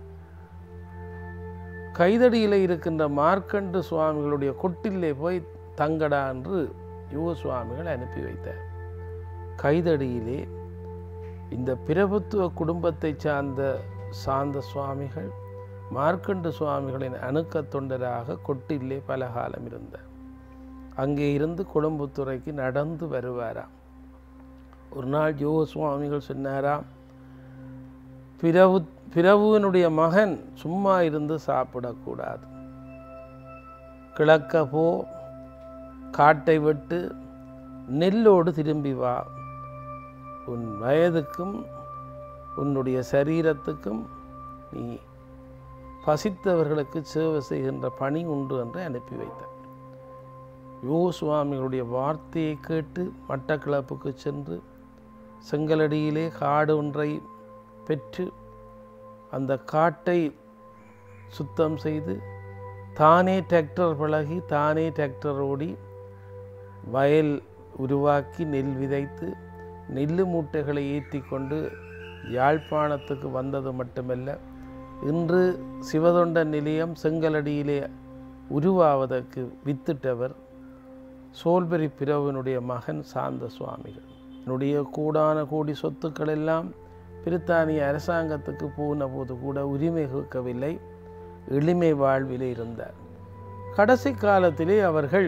கைதடியில் இருக்கின்ற மார்க்கண்டு சுவாமிகளுடைய கொட்டிலே போய் தங்கடா என்று யுவ சுவாமிகள் அனுப்பி வைத்தார் கைதடியிலே இந்த பிரபுத்துவ குடும்பத்தைச் சார்ந்த சாந்த சுவாமிகள் மார்க்கண்டு சுவாமிகளின் அணுக்க தொண்டராக கொட்டிலே பல காலம் இருந்தார் அங்கே இருந்து கொழும்புத்துறைக்கு நடந்து வருவாராம் ஒரு நாள் யோக சுவாமிகள் சொன்னாராம் பிரபு பிரபுவினுடைய மகன் சும்மா இருந்து சாப்பிடக்கூடாது கிழக்க போ காட்டை விட்டு நெல்லோடு திரும்பி வா உன் வயதுக்கும் உன்னுடைய சரீரத்துக்கும் நீ பசித்தவர்களுக்கு சேவை செய்கின்ற பணி உண்டு என்று அனுப்பி வைத்தார் யோ சுவாமிகளுடைய வார்த்தையை கேட்டு மட்டக்களப்புக்கு சென்று செங்கலடியிலே காடு ஒன்றை பெற்று அந்த காட்டை சுத்தம் செய்து தானே டிராக்டர் பழகி தானே டிராக்டர் ஓடி வயல் உருவாக்கி நெல் விதைத்து நெல்லு மூட்டைகளை ஏற்றி கொண்டு யாழ்ப்பாணத்துக்கு வந்தது மட்டுமல்ல இன்று சிவதொண்ட நிலையம் செங்கலடியிலே உருவாவதற்கு வித்திட்டவர் சோல்பெரி பிரபுவினுடைய மகன் சாந்த சுவாமிகள் என்னுடைய கூடான கோடி சொத்துக்கள் எல்லாம் பிரித்தானிய அரசாங்கத்துக்கு போன போது கூட உரிமை கேட்கவில்லை எளிமை வாழ்விலே இருந்தார் கடைசி காலத்திலே அவர்கள்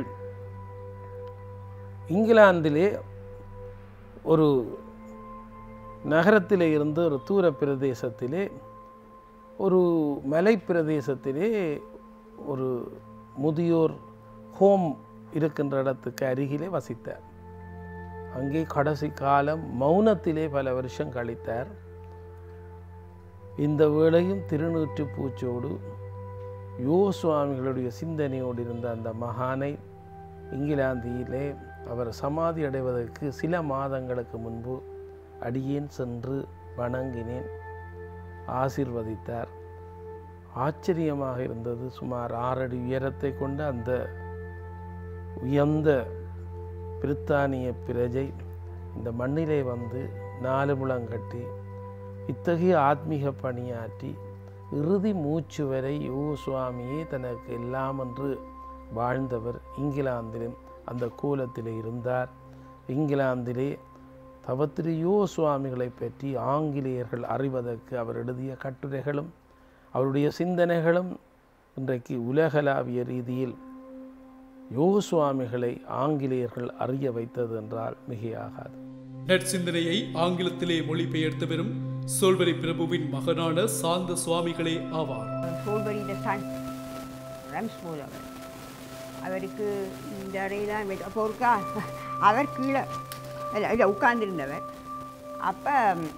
இங்கிலாந்திலே ஒரு நகரத்திலே இருந்து ஒரு தூர பிரதேசத்திலே ஒரு மலை பிரதேசத்திலே ஒரு முதியோர் ஹோம் இருக்கின்ற இடத்துக்கு அருகிலே வசித்தார் அங்கே கடைசி காலம் மௌனத்திலே பல வருஷம் கழித்தார் இந்த வேளையும் திருநூற்று பூச்சோடு யோ சுவாமிகளுடைய சிந்தனையோடு இருந்த அந்த மகானை இங்கிலாந்தியிலே அவர் சமாதி அடைவதற்கு சில மாதங்களுக்கு முன்பு அடியேன் சென்று வணங்கினேன் ஆசிர்வதித்தார் ஆச்சரியமாக இருந்தது சுமார் ஆறடி உயரத்தை கொண்ட அந்த உயர்ந்த பிரித்தானிய பிரஜை இந்த மண்ணிலே வந்து நாலு முழங்கட்டி இத்தகைய ஆத்மீக பணியாற்றி இறுதி மூச்சு வரை யோ சுவாமியே தனக்கு எல்லாம் என்று வாழ்ந்தவர் இங்கிலாந்திலும் அந்த கோலத்திலே இருந்தார் இங்கிலாந்திலே தவத்திரு யோ சுவாமிகளை பற்றி ஆங்கிலேயர்கள் அறிவதற்கு அவர் எழுதிய கட்டுரைகளும் அவருடைய சிந்தனைகளும் இன்றைக்கு உலகளாவிய ரீதியில் யோ சுவாமிகளை ஆங்கிலேயர்கள் அறிய வைத்தது என்றால் மிகையாகாது நற்சிந்தனையை ஆங்கிலத்திலே மொழிபெயர்த்தவரும் சோல்வரி பிரபுவின் மகனான சாந்த சுவாமிகளே ஆவார் சோல்வரித சன் ரம்ஸ்மூல் அவர் அவருக்கு இந்த அறையெல்லாம் வெ- அப்போ ஒருக்கா அவர் கீழே இல்லை இல்லை உட்கார்ந்துருந்தவர் அப்போ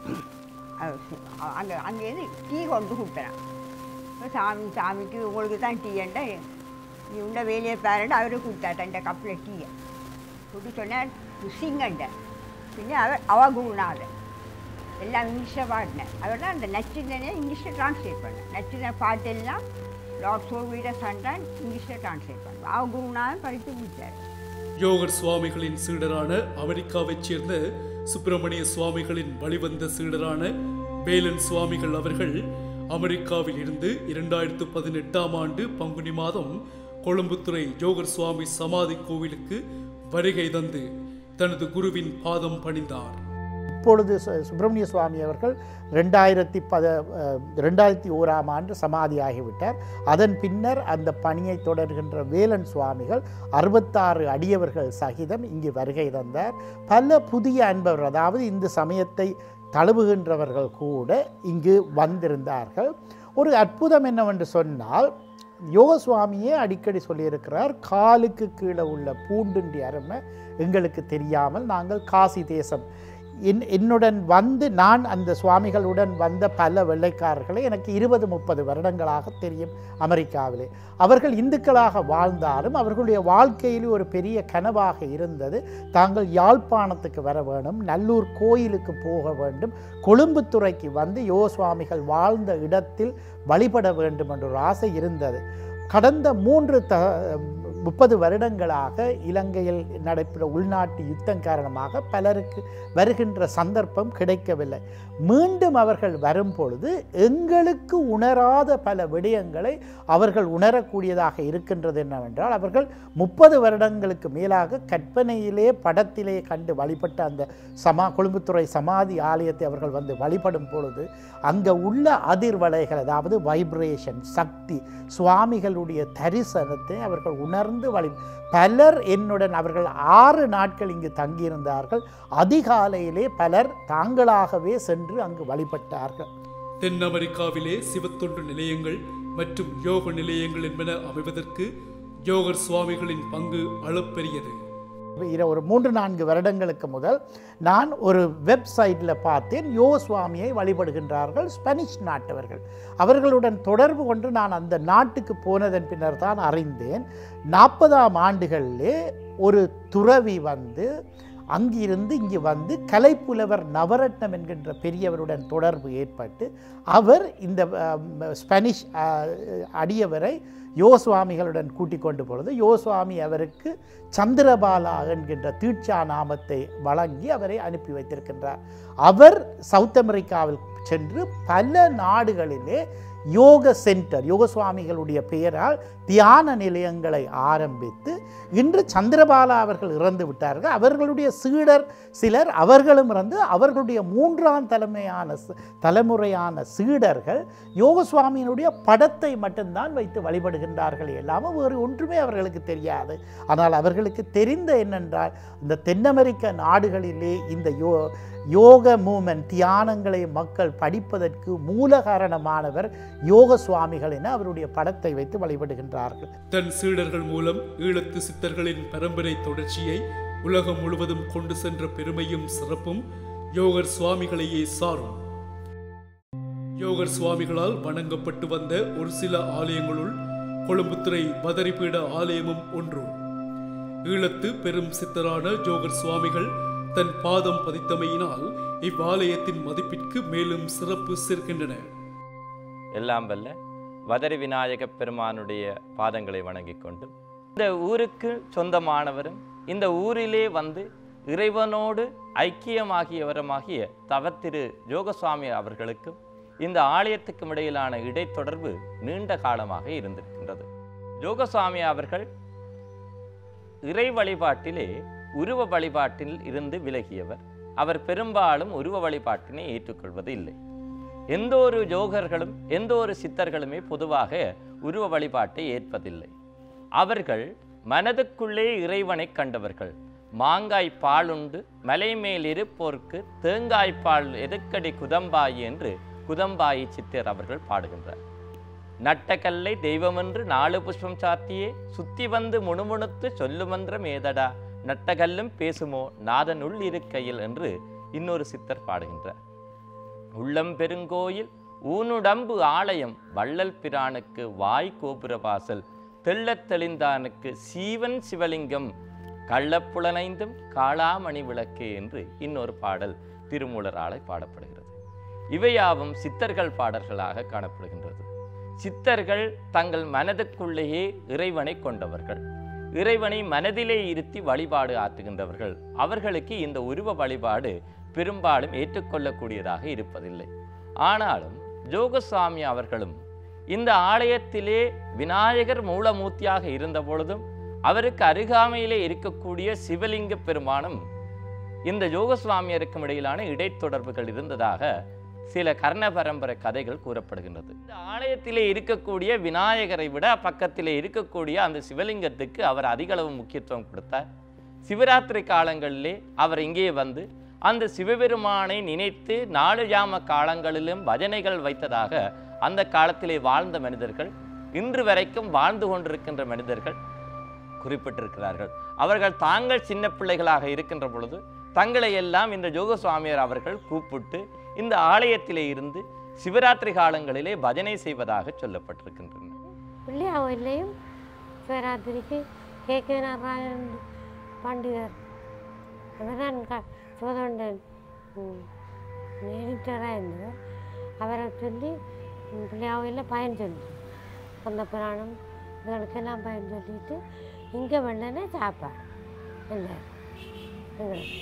அங்கே அங்கேருந்து டீ கொண்டு கொடுத்துறான் அப்ப சாமி சாமிக்கு உங்களுக்கு தான் டீ என்ற நீ உண்ட வேலையை பாருண்டு அவரு கொடுத்தாட்ட இந்த கப்பில் டீயை கொடுத்து சொன்னார் சிங்கண்ட பின்ன அவர் அவ குருநாதன் எல்லாம் இங்கிலீஷில் பாடினேன் அவர் தான் அந்த நச்சிந்தனையை இங்கிலீஷில் ட்ரான்ஸ்லேட் பண்ணேன் நச்சிந்த பாட்டெல்லாம் லார்ட் சோல்வீட சண்டான் இங்கிலீஷில் ட்ரான்ஸ்லேட் பண்ணுவேன் அவ குருநாதன் படித்து கொடுத்தாரு யோகர் சுவாமிகளின் சீடரான அமெரிக்காவைச் சேர்ந்த சுப்பிரமணிய சுவாமிகளின் வழிவந்த சீடரான வேலன் சுவாமிகள் அவர்கள் அமெரிக்காவில் இருந்து இரண்டாயிரத்து பதினெட்டாம் ஆண்டு பங்குனி மாதம் கொழும்புத்துறை ஜோகர் சுவாமி சமாதி கோவிலுக்கு வருகை தந்து தனது குருவின் பாதம் பணிந்தார் இப்பொழுது சு- சுப்பிரமணிய சுவாமி அவர்கள் ரெண்டாயிரத்தி பத அஹ், ரெண்டாயிரத்தி ஓராம் ஆண்டு சமாதியாகிவிட்டார் அதன் பின்னர் அந்த பணியை தொடர்கின்ற வேலன் சுவாமிகள் அறுபத்தாறு அடியவர்கள் சகிதம் இங்கு வருகை தந்தார் பல புதிய அன்பர்கள் அதாவது இந்த சமயத்தை தழுவுகின்றவர்கள் கூட இங்கு வந்திருந்தார்கள் ஒரு அற்புதம் என்னவென்று சொன்னால் யோக சுவாமியே அடிக்கடி சொல்லியிருக்கிறார் காலுக்கு கீழே உள்ள பூண்டுண்டி அருமை எங்களுக்கு தெரியாமல் நாங்கள் காசி தேசம் என் என்னுடன் வந்து நான் அந்த சுவாமிகளுடன் வந்த பல வெள்ளைக்காரர்களை எனக்கு இருபது முப்பது வருடங்களாக தெரியும் அமெரிக்காவிலே அவர்கள் இந்துக்களாக வாழ்ந்தாலும் அவர்களுடைய வாழ்க்கையில் ஒரு பெரிய கனவாக இருந்தது தாங்கள் யாழ்ப்பாணத்துக்கு வர வேண்டும் நல்லூர் கோயிலுக்கு போக வேண்டும் கொழும்புத்துறைக்கு வந்து யோ சுவாமிகள் வாழ்ந்த இடத்தில் வழிபட வேண்டும் என்ற ஒரு ஆசை இருந்தது கடந்த மூன்று த முப்பது வருடங்களாக இலங்கையில் நடைபெற உள்நாட்டு யுத்தம் காரணமாக பலருக்கு வருகின்ற சந்தர்ப்பம் கிடைக்கவில்லை மீண்டும் அவர்கள் வரும் பொழுது எங்களுக்கு உணராத பல விடயங்களை அவர்கள் உணரக்கூடியதாக இருக்கின்றது என்னவென்றால் அவர்கள் முப்பது வருடங்களுக்கு மேலாக கற்பனையிலே படத்திலே கண்டு வழிபட்ட அந்த சமா கொழும்புத்துறை சமாதி ஆலயத்தை அவர்கள் வந்து வழிபடும் பொழுது அங்கே உள்ள அதிர்வலைகள் அதாவது வைப்ரேஷன் சக்தி சுவாமிகளுடைய தரிசனத்தை அவர்கள் உணர்ந்து வழி பலர் என்னுடன் அவர்கள் ஆறு நாட்கள் இங்கு தங்கியிருந்தார்கள் அதிகாலையிலே பலர் தாங்களாகவே சென்று அங்கு வழிபட்டார்கள் தென் அமெரிக்காவிலே சிவத்தொண்டு நிலையங்கள் மற்றும் யோக நிலையங்கள் என்பன அமைவதற்கு யோகர் சுவாமிகளின் பங்கு அளப்பெரியது இர- ஒரு மூன்று நான்கு வருடங்களுக்கு முதல் நான் ஒரு வெப்சைட்டில் பார்த்தேன் யோ சுவாமியை வழிபடுகின்றார்கள் ஸ்பானிஷ் நாட்டவர்கள் அவர்களுடன் தொடர்பு கொண்டு நான் அந்த நாட்டுக்கு போனதன் பின்னர் தான் அறிந்தேன் நாற்பதாம் ஆண்டுகளிலே ஒரு துறவி வந்து அங்கிருந்து இங்கு வந்து கலைப்புலவர் நவரத்னம் என்கின்ற பெரியவருடன் தொடர்பு ஏற்பட்டு அவர் இந்த அம், ஸ்பானிஷ் அ, அடியவரை யோசுவாமிகளுடன் கூட்டிக் கொண்டு பொழுது யோசுவாமி அவருக்கு சந்திரபாலா என்கின்ற தீட்சா நாமத்தை வழங்கி அவரை அனுப்பி வைத்திருக்கின்றார் அவர் சவுத் அமெரிக்காவில் சென்று பல நாடுகளிலே யோக சென்டர் யோக சுவாமிகளுடைய பெயரால் தியான நிலையங்களை ஆரம்பித்து இன்று சந்திரபாலா அவர்கள் இறந்து விட்டார்கள் அவர்களுடைய சீடர் சிலர் அவர்களும் இறந்து அவர்களுடைய மூன்றாம் தலைமையான ச- தலைமுறையான சீடர்கள் யோக சுவாமியினுடைய படத்தை மட்டும்தான் வைத்து வழிபடுகின்றார்கள் எல்லாமே வேறு ஒன்றுமே அவர்களுக்கு தெரியாது ஆனால் அவர்களுக்கு தெரிந்த என்னென்றால் இந்த தென் அமெரிக்க நாடுகளிலே இந்த யோ யோக மூமெண்ட் தியானங்களை மக்கள் படிப்பதற்கு மூல காரணமானவர் யோக சுவாமிகள் என அவருடைய படத்தை வைத்து வழிபடுகின்றார்கள் தன் சீடர்கள் மூலம் ஈழத்து சித்தர்களின் பரம்பரை தொடர்ச்சியை உலகம் முழுவதும் கொண்டு சென்ற பெருமையும் சிறப்பும் யோகர் சுவாமிகளையே சாரும் யோகர் சுவாமிகளால் வணங்கப்பட்டு வந்த ஒரு சில ஆலயங்களுள் கொழும்புத்துறை பதரிபீட ஆலயமும் ஒன்று ஈழத்து பெரும் சித்தரான ஜோகர் சுவாமிகள் தன் பாதம் பதித்தமையினால் இவ்வாலயத்தின் மதிப்பிற்கு மேலும் சிறப்பு சேர்க்கின்றன எல்லாம் வல்ல வதரி விநாயகப் பெருமானுடைய பாதங்களை வணங்கிக் கொண்டு இந்த ஊருக்கு சொந்தமானவரும் இந்த ஊரிலே வந்து இறைவனோடு ஐக்கியமாகியவருமாகிய தவத்திரு யோகசுவாமி அவர்களுக்கும் இந்த ஆலயத்துக்கும் இடையிலான இடைத்தொடர்பு நீண்ட காலமாக இருந்திருக்கின்றது யோகசுவாமி அவர்கள் இறை வழிபாட்டிலே உருவ வழிபாட்டில் இருந்து விலகியவர் அவர் பெரும்பாலும் உருவ வழிபாட்டினை ஏற்றுக்கொள்வது இல்லை எந்த ஒரு யோகர்களும் எந்த ஒரு சித்தர்களுமே பொதுவாக உருவ வழிபாட்டை ஏற்பதில்லை அவர்கள் மனதுக்குள்ளே இறைவனை கண்டவர்கள் மாங்காய் பாலுண்டு மலை மேல் இருப்போர்க்கு தேங்காய் பால் எதுக்கடி குதம்பாய் என்று குதம்பாயி சித்தர் அவர்கள் பாடுகின்றார் நட்டக்கல்லை தெய்வமென்று நாலு புஷ்பம் சாத்தியே சுத்தி வந்து முணுமுணுத்து சொல்லுமன்ற மேதடா நட்டகல்லும் பேசுமோ நாதனுள் இருக்கையில் என்று இன்னொரு சித்தர் பாடுகின்றார் உள்ளம் பெருங்கோயில் ஊனுடம்பு ஆலயம் வள்ளல் பிரானுக்கு வாய் கோபுர வாசல் தெள்ளத் தெளிந்தானுக்கு சீவன் சிவலிங்கம் கள்ளப்புலனைந்தும் காளாமணி விளக்கே என்று இன்னொரு பாடல் திருமூலராலை பாடப்படுகிறது இவையாவும் சித்தர்கள் பாடல்களாக காணப்படுகின்றது சித்தர்கள் தங்கள் மனதுக்குள்ளேயே இறைவனை கொண்டவர்கள் இறைவனை மனதிலே இருத்தி வழிபாடு ஆற்றுகின்றவர்கள் அவர்களுக்கு இந்த உருவ வழிபாடு பெரும்பாலும் ஏற்றுக்கொள்ளக்கூடியதாக இருப்பதில்லை ஆனாலும் ஜோகசுவாமி அவர்களும் இந்த ஆலயத்திலே விநாயகர் மூலமூர்த்தியாக இருந்த பொழுதும் அவருக்கு அருகாமையிலே இருக்கக்கூடிய சிவலிங்க பெருமானும் இந்த யோகசுவாமியருக்கும் இடையிலான இடைத்தொடர்புகள் இருந்ததாக சில கர்ண பரம்பரை கதைகள் கூறப்படுகின்றது இந்த ஆலயத்திலே இருக்கக்கூடிய விநாயகரை விட பக்கத்திலே இருக்கக்கூடிய அந்த சிவலிங்கத்துக்கு அவர் அதிக அளவு முக்கியத்துவம் கொடுத்தார் சிவராத்திரி காலங்களிலே அவர் இங்கே வந்து அந்த சிவபெருமானை நினைத்து நாலு ஜாம காலங்களிலும் பஜனைகள் வைத்ததாக அந்த காலத்திலே வாழ்ந்த மனிதர்கள் இன்று வரைக்கும் வாழ்ந்து கொண்டிருக்கின்ற மனிதர்கள் குறிப்பிட்டிருக்கிறார்கள் அவர்கள் தாங்கள் சின்ன பிள்ளைகளாக இருக்கின்ற பொழுது தங்களை எல்லாம் இந்த ஜோகசுவாமியார் அவர்கள் கூப்பிட்டு இந்த ஆலயத்திலே இருந்து சிவராத்திரி காலங்களிலே பஜனை செய்வதாக சொல்லப்பட்டிருக்கின்றன பிள்ளையாவிலையும் சிவராத்திரிக்கு கே கே நாராயணன் பண்டிதர் அவர்தான் க சிவதொண்டன் எடிட்டராக இருந்தவர் அவரை சொல்லி பிள்ளையாவில் பயன் சொல்லி அந்த புராணம் இதுகளுக்கெல்லாம் பயன் சொல்லிட்டு இங்கே வெள்ளனே சாப்பாடு இல்லை எங்களுக்கு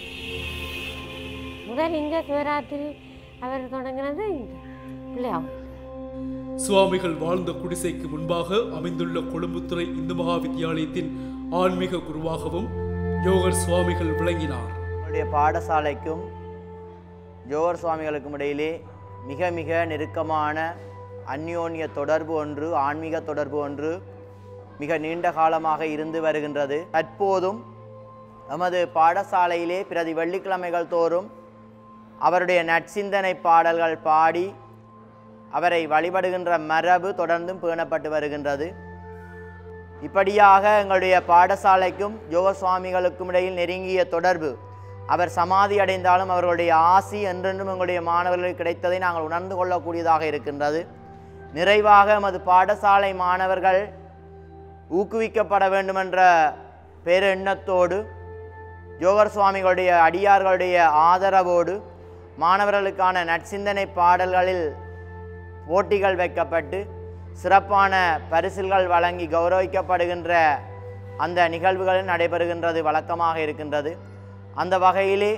முதல் இங்கே சிவராத்திரி அவர் தொடங்கினது இங்கே பிள்ளையாவில் சுவாமிகள் வாழ்ந்த குடிசைக்கு முன்பாக அமைந்துள்ள கொழும்புத்துறை இந்து மகா வித்தியாலயத்தின் ஆன்மீக குருவாகவும் யோகர் சுவாமிகள் விளங்கினார் என்னுடைய பாடசாலைக்கும் ஜோகர் சுவாமிகளுக்கும் இடையிலே மிக மிக நெருக்கமான அந்யோன்ய தொடர்பு ஒன்று ஆன்மீக தொடர்பு ஒன்று மிக நீண்ட காலமாக இருந்து வருகின்றது தற்போதும் எமது பாடசாலையிலே பிரதி வெள்ளிக்கிழமைகள் தோறும் அவருடைய நற்சிந்தனை பாடல்கள் பாடி அவரை வழிபடுகின்ற மரபு தொடர்ந்தும் பேணப்பட்டு வருகின்றது இப்படியாக எங்களுடைய பாடசாலைக்கும் யோக சுவாமிகளுக்கும் இடையில் நெருங்கிய தொடர்பு அவர் சமாதி அடைந்தாலும் அவர்களுடைய ஆசி என்றென்றும் எங்களுடைய மாணவர்களுக்கு கிடைத்ததை நாங்கள் உணர்ந்து கொள்ளக்கூடியதாக இருக்கின்றது நிறைவாக எமது பாடசாலை மாணவர்கள் ஊக்குவிக்கப்பட வேண்டுமென்ற பேரெண்ணத்தோடு ஜோகர் சுவாமிகளுடைய அடியார்களுடைய ஆதரவோடு மாணவர்களுக்கான நற்சிந்தனை பாடல்களில் போட்டிகள் வைக்கப்பட்டு சிறப்பான பரிசில்கள் வழங்கி கௌரவிக்கப்படுகின்ற அந்த நிகழ்வுகள் நடைபெறுகின்றது வழக்கமாக இருக்கின்றது அந்த வகையிலே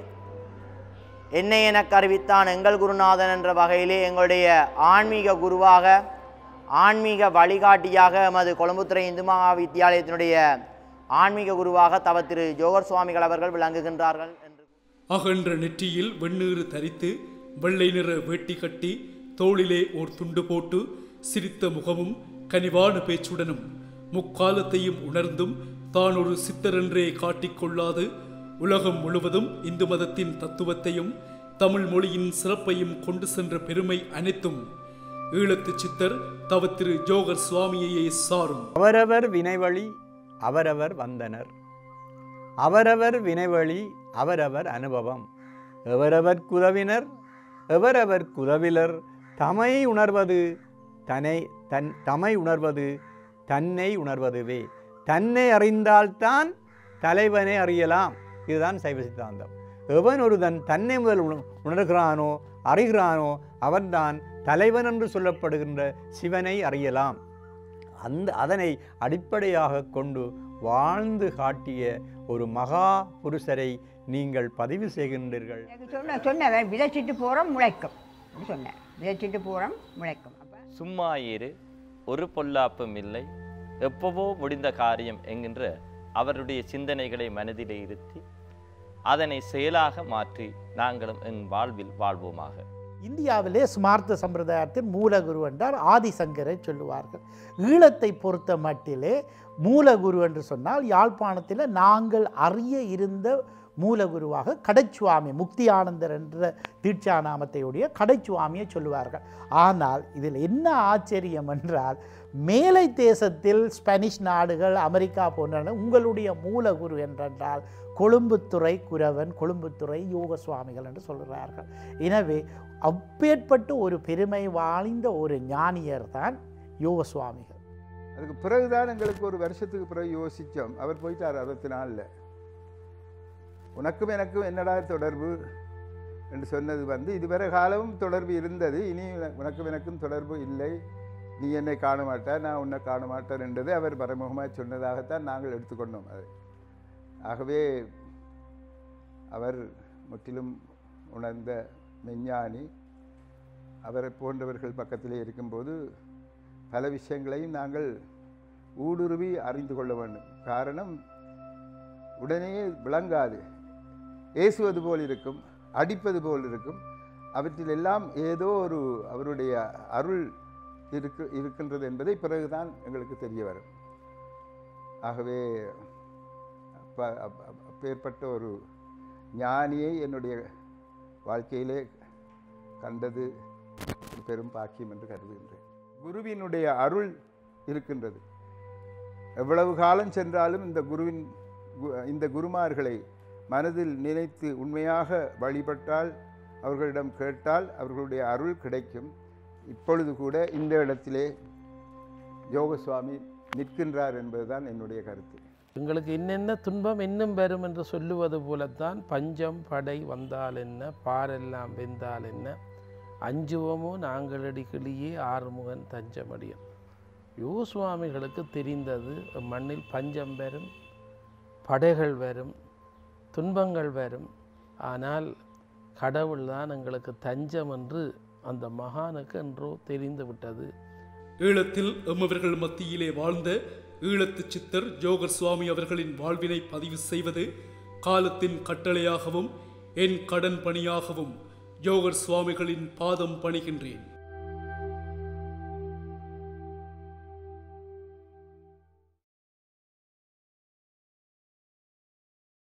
என்னை எனக்கு அறிவித்தான் எங்கள் குருநாதன் என்ற வகையிலே எங்களுடைய ஆன்மீக குருவாக ஆன்மீக வழிகாட்டியாக எமது கொழும்புத்துறை இந்து மகா வித்தியாலயத்தினுடைய ஆன்மீக குருவாக தவ திரு ஜோகர் சுவாமிகள் அவர்கள் விளங்குகின்றார்கள் என்று அகன்ற நெற்றியில் வெண்ணீறு தரித்து வெள்ளை நிற வேட்டி கட்டி தோளிலே ஓர் துண்டு போட்டு சிரித்த முகமும் கனிவான பேச்சுடனும் முக்காலத்தையும் உணர்ந்தும் தான் ஒரு சித்தரென்றே காட்டிக்கொள்ளாது உலகம் முழுவதும் இந்து மதத்தின் தத்துவத்தையும் தமிழ் மொழியின் சிறப்பையும் கொண்டு சென்ற பெருமை அனைத்தும் ஈழத்து சித்தர் தவ திரு ஜோகர் சுவாமியையே சாரும் அவரவர் வினைவழி அவரவர் வந்தனர் அவரவர் வினைவழி அவரவர் அனுபவம் எவரவர் குதவினர் எவரவர் குதவிலர் தமை உணர்வது தனை தன் தமை உணர்வது தன்னை உணர்வதுவே தன்னை அறிந்தால்தான் தலைவனை அறியலாம் இதுதான் சைவ சித்தாந்தம் எவன் ஒருதன் தன்னை முதல் உண- உணர்கிறானோ அறிகிறானோ அவன்தான் தலைவன் என்று சொல்லப்படுகின்ற சிவனை அறியலாம் அந்த அதனை அடிப்படையாக கொண்டு வாழ்ந்து காட்டிய ஒரு மகா புருஷரை நீங்கள் பதிவு செய்கின்றீர்கள் எனக்கு சொன்ன சொன்னவன் விதைச்சிட்டு போகிறோம் முளைக்கும் அப்படி சொன்னேன் விதைச்சிட்டு போகிறோம் முளைக்கும் அப்போ சும்மா இரு ஒரு பொல்லாப்பும் இல்லை எப்பவோ முடிந்த காரியம் என்கின்ற அவருடைய சிந்தனைகளை மனதிலே இருத்தி அதனை செயலாக மாற்றி நாங்களும் என் வாழ்வில் வாழ்வோமாக இந்தியாவிலே ஸ்மார்த்த சம்பிரதாயத்தின் மூலகுரு என்றால் ஆதிசங்கரை சொல்லுவார்கள் ஈழத்தை பொறுத்த மட்டிலே மூலகுரு என்று சொன்னால் யாழ்ப்பாணத்தில் நாங்கள் அறிய இருந்த மூலகுருவாக கடைச்சுவாமி முக்தி ஆனந்தர் என்ற தீட்சாநாமத்தையுடைய கடைச்சுவாமியை சொல்லுவார்கள் ஆனால் இதில் என்ன ஆச்சரியம் என்றால் மேலை தேசத்தில் ஸ்பானிஷ் நாடுகள் அமெரிக்கா போன்ற உங்களுடைய மூலகுரு என்றென்றால் கொழும்புத்துறை குரவன் கொழும்புத்துறை யோக சுவாமிகள் என்று சொல்கிறார்கள் எனவே அப்பேற்பட்ட ஒரு பெருமை வாய்ந்த ஒரு ஞானியர் தான் யோக சுவாமிகள் அதுக்கு பிறகுதான் எங்களுக்கு ஒரு வருஷத்துக்கு பிறகு யோசித்தோம் அவர் போயிட்டார் அறுபத்தி நாலில் உனக்கும் எனக்கும் என்னடா தொடர்பு என்று சொன்னது வந்து இதுவரை காலமும் தொடர்பு இருந்தது இனி உனக்கும் எனக்கும் தொடர்பு இல்லை நீ என்னை காண மாட்டார் நான் உன்னை காண மாட்டேன் என்றது அவர் பரமுகமாக சொன்னதாகத்தான் நாங்கள் எடுத்துக்கொண்டோம் அதை ஆகவே அவர் முற்றிலும் உணர்ந்த மெஞ்ஞானி அவரை போன்றவர்கள் பக்கத்திலே இருக்கும்போது பல விஷயங்களையும் நாங்கள் ஊடுருவி அறிந்து கொள்ள வேண்டும் காரணம் உடனே விளங்காது ஏசுவது போல் இருக்கும் அடிப்பது போல் இருக்கும் அவற்றில் எல்லாம் ஏதோ ஒரு அவருடைய அருள் இருக்கு இருக்கின்றது என்பதை பிறகுதான் எங்களுக்கு தெரிய வரும் ஆகவே அப்ப- அப்ப- அப்ப- அப்பேற்பட்ட ஒரு ஞானியை என்னுடைய வாழ்க்கையிலே கண்டது ஒரு பெரும் பாக்கியம் என்று கருதுகின்றேன் குருவினுடைய அருள் இருக்கின்றது எவ்வளவு காலம் சென்றாலும் இந்த குருவின் கு- இந்த குருமார்களை மனதில் நினைத்து உண்மையாக வழிபட்டால் அவர்களிடம் கேட்டால் அவர்களுடைய அருள் கிடைக்கும் இப்பொழுது கூட இந்த இடத்திலே யோக சுவாமி நிற்கின்றார் என்பதுதான் என்னுடைய கருத்து எங்களுக்கு என்னென்ன துன்பம் இன்னும் வரும் என்று சொல்லுவது போலத்தான் பஞ்சம் படை வந்தால் என்ன பாரெல்லாம் வெந்தால் என்ன அஞ்சுவமோ நாங்களடி கிளியே ஆறுமுகன் தஞ்சமடியும் யோ சுவாமிகளுக்கு தெரிந்தது மண்ணில் பஞ்சம் வரும் படைகள் வரும் துன்பங்கள் வரும் ஆனால் கடவுள்தான் எங்களுக்கு தஞ்சம் என்று அந்த மகானுக்கு என்றோ தெரிந்து விட்டது ஈழத்தில் எம்மவர்கள் மத்தியிலே வாழ்ந்த ஈழத்து சித்தர் ஜோகர் சுவாமி அவர்களின் வாழ்வினை பதிவு செய்வது காலத்தின் கட்டளையாகவும் என் கடன் பணியாகவும் ஜோகர் சுவாமிகளின் பாதம் பணிகின்றேன்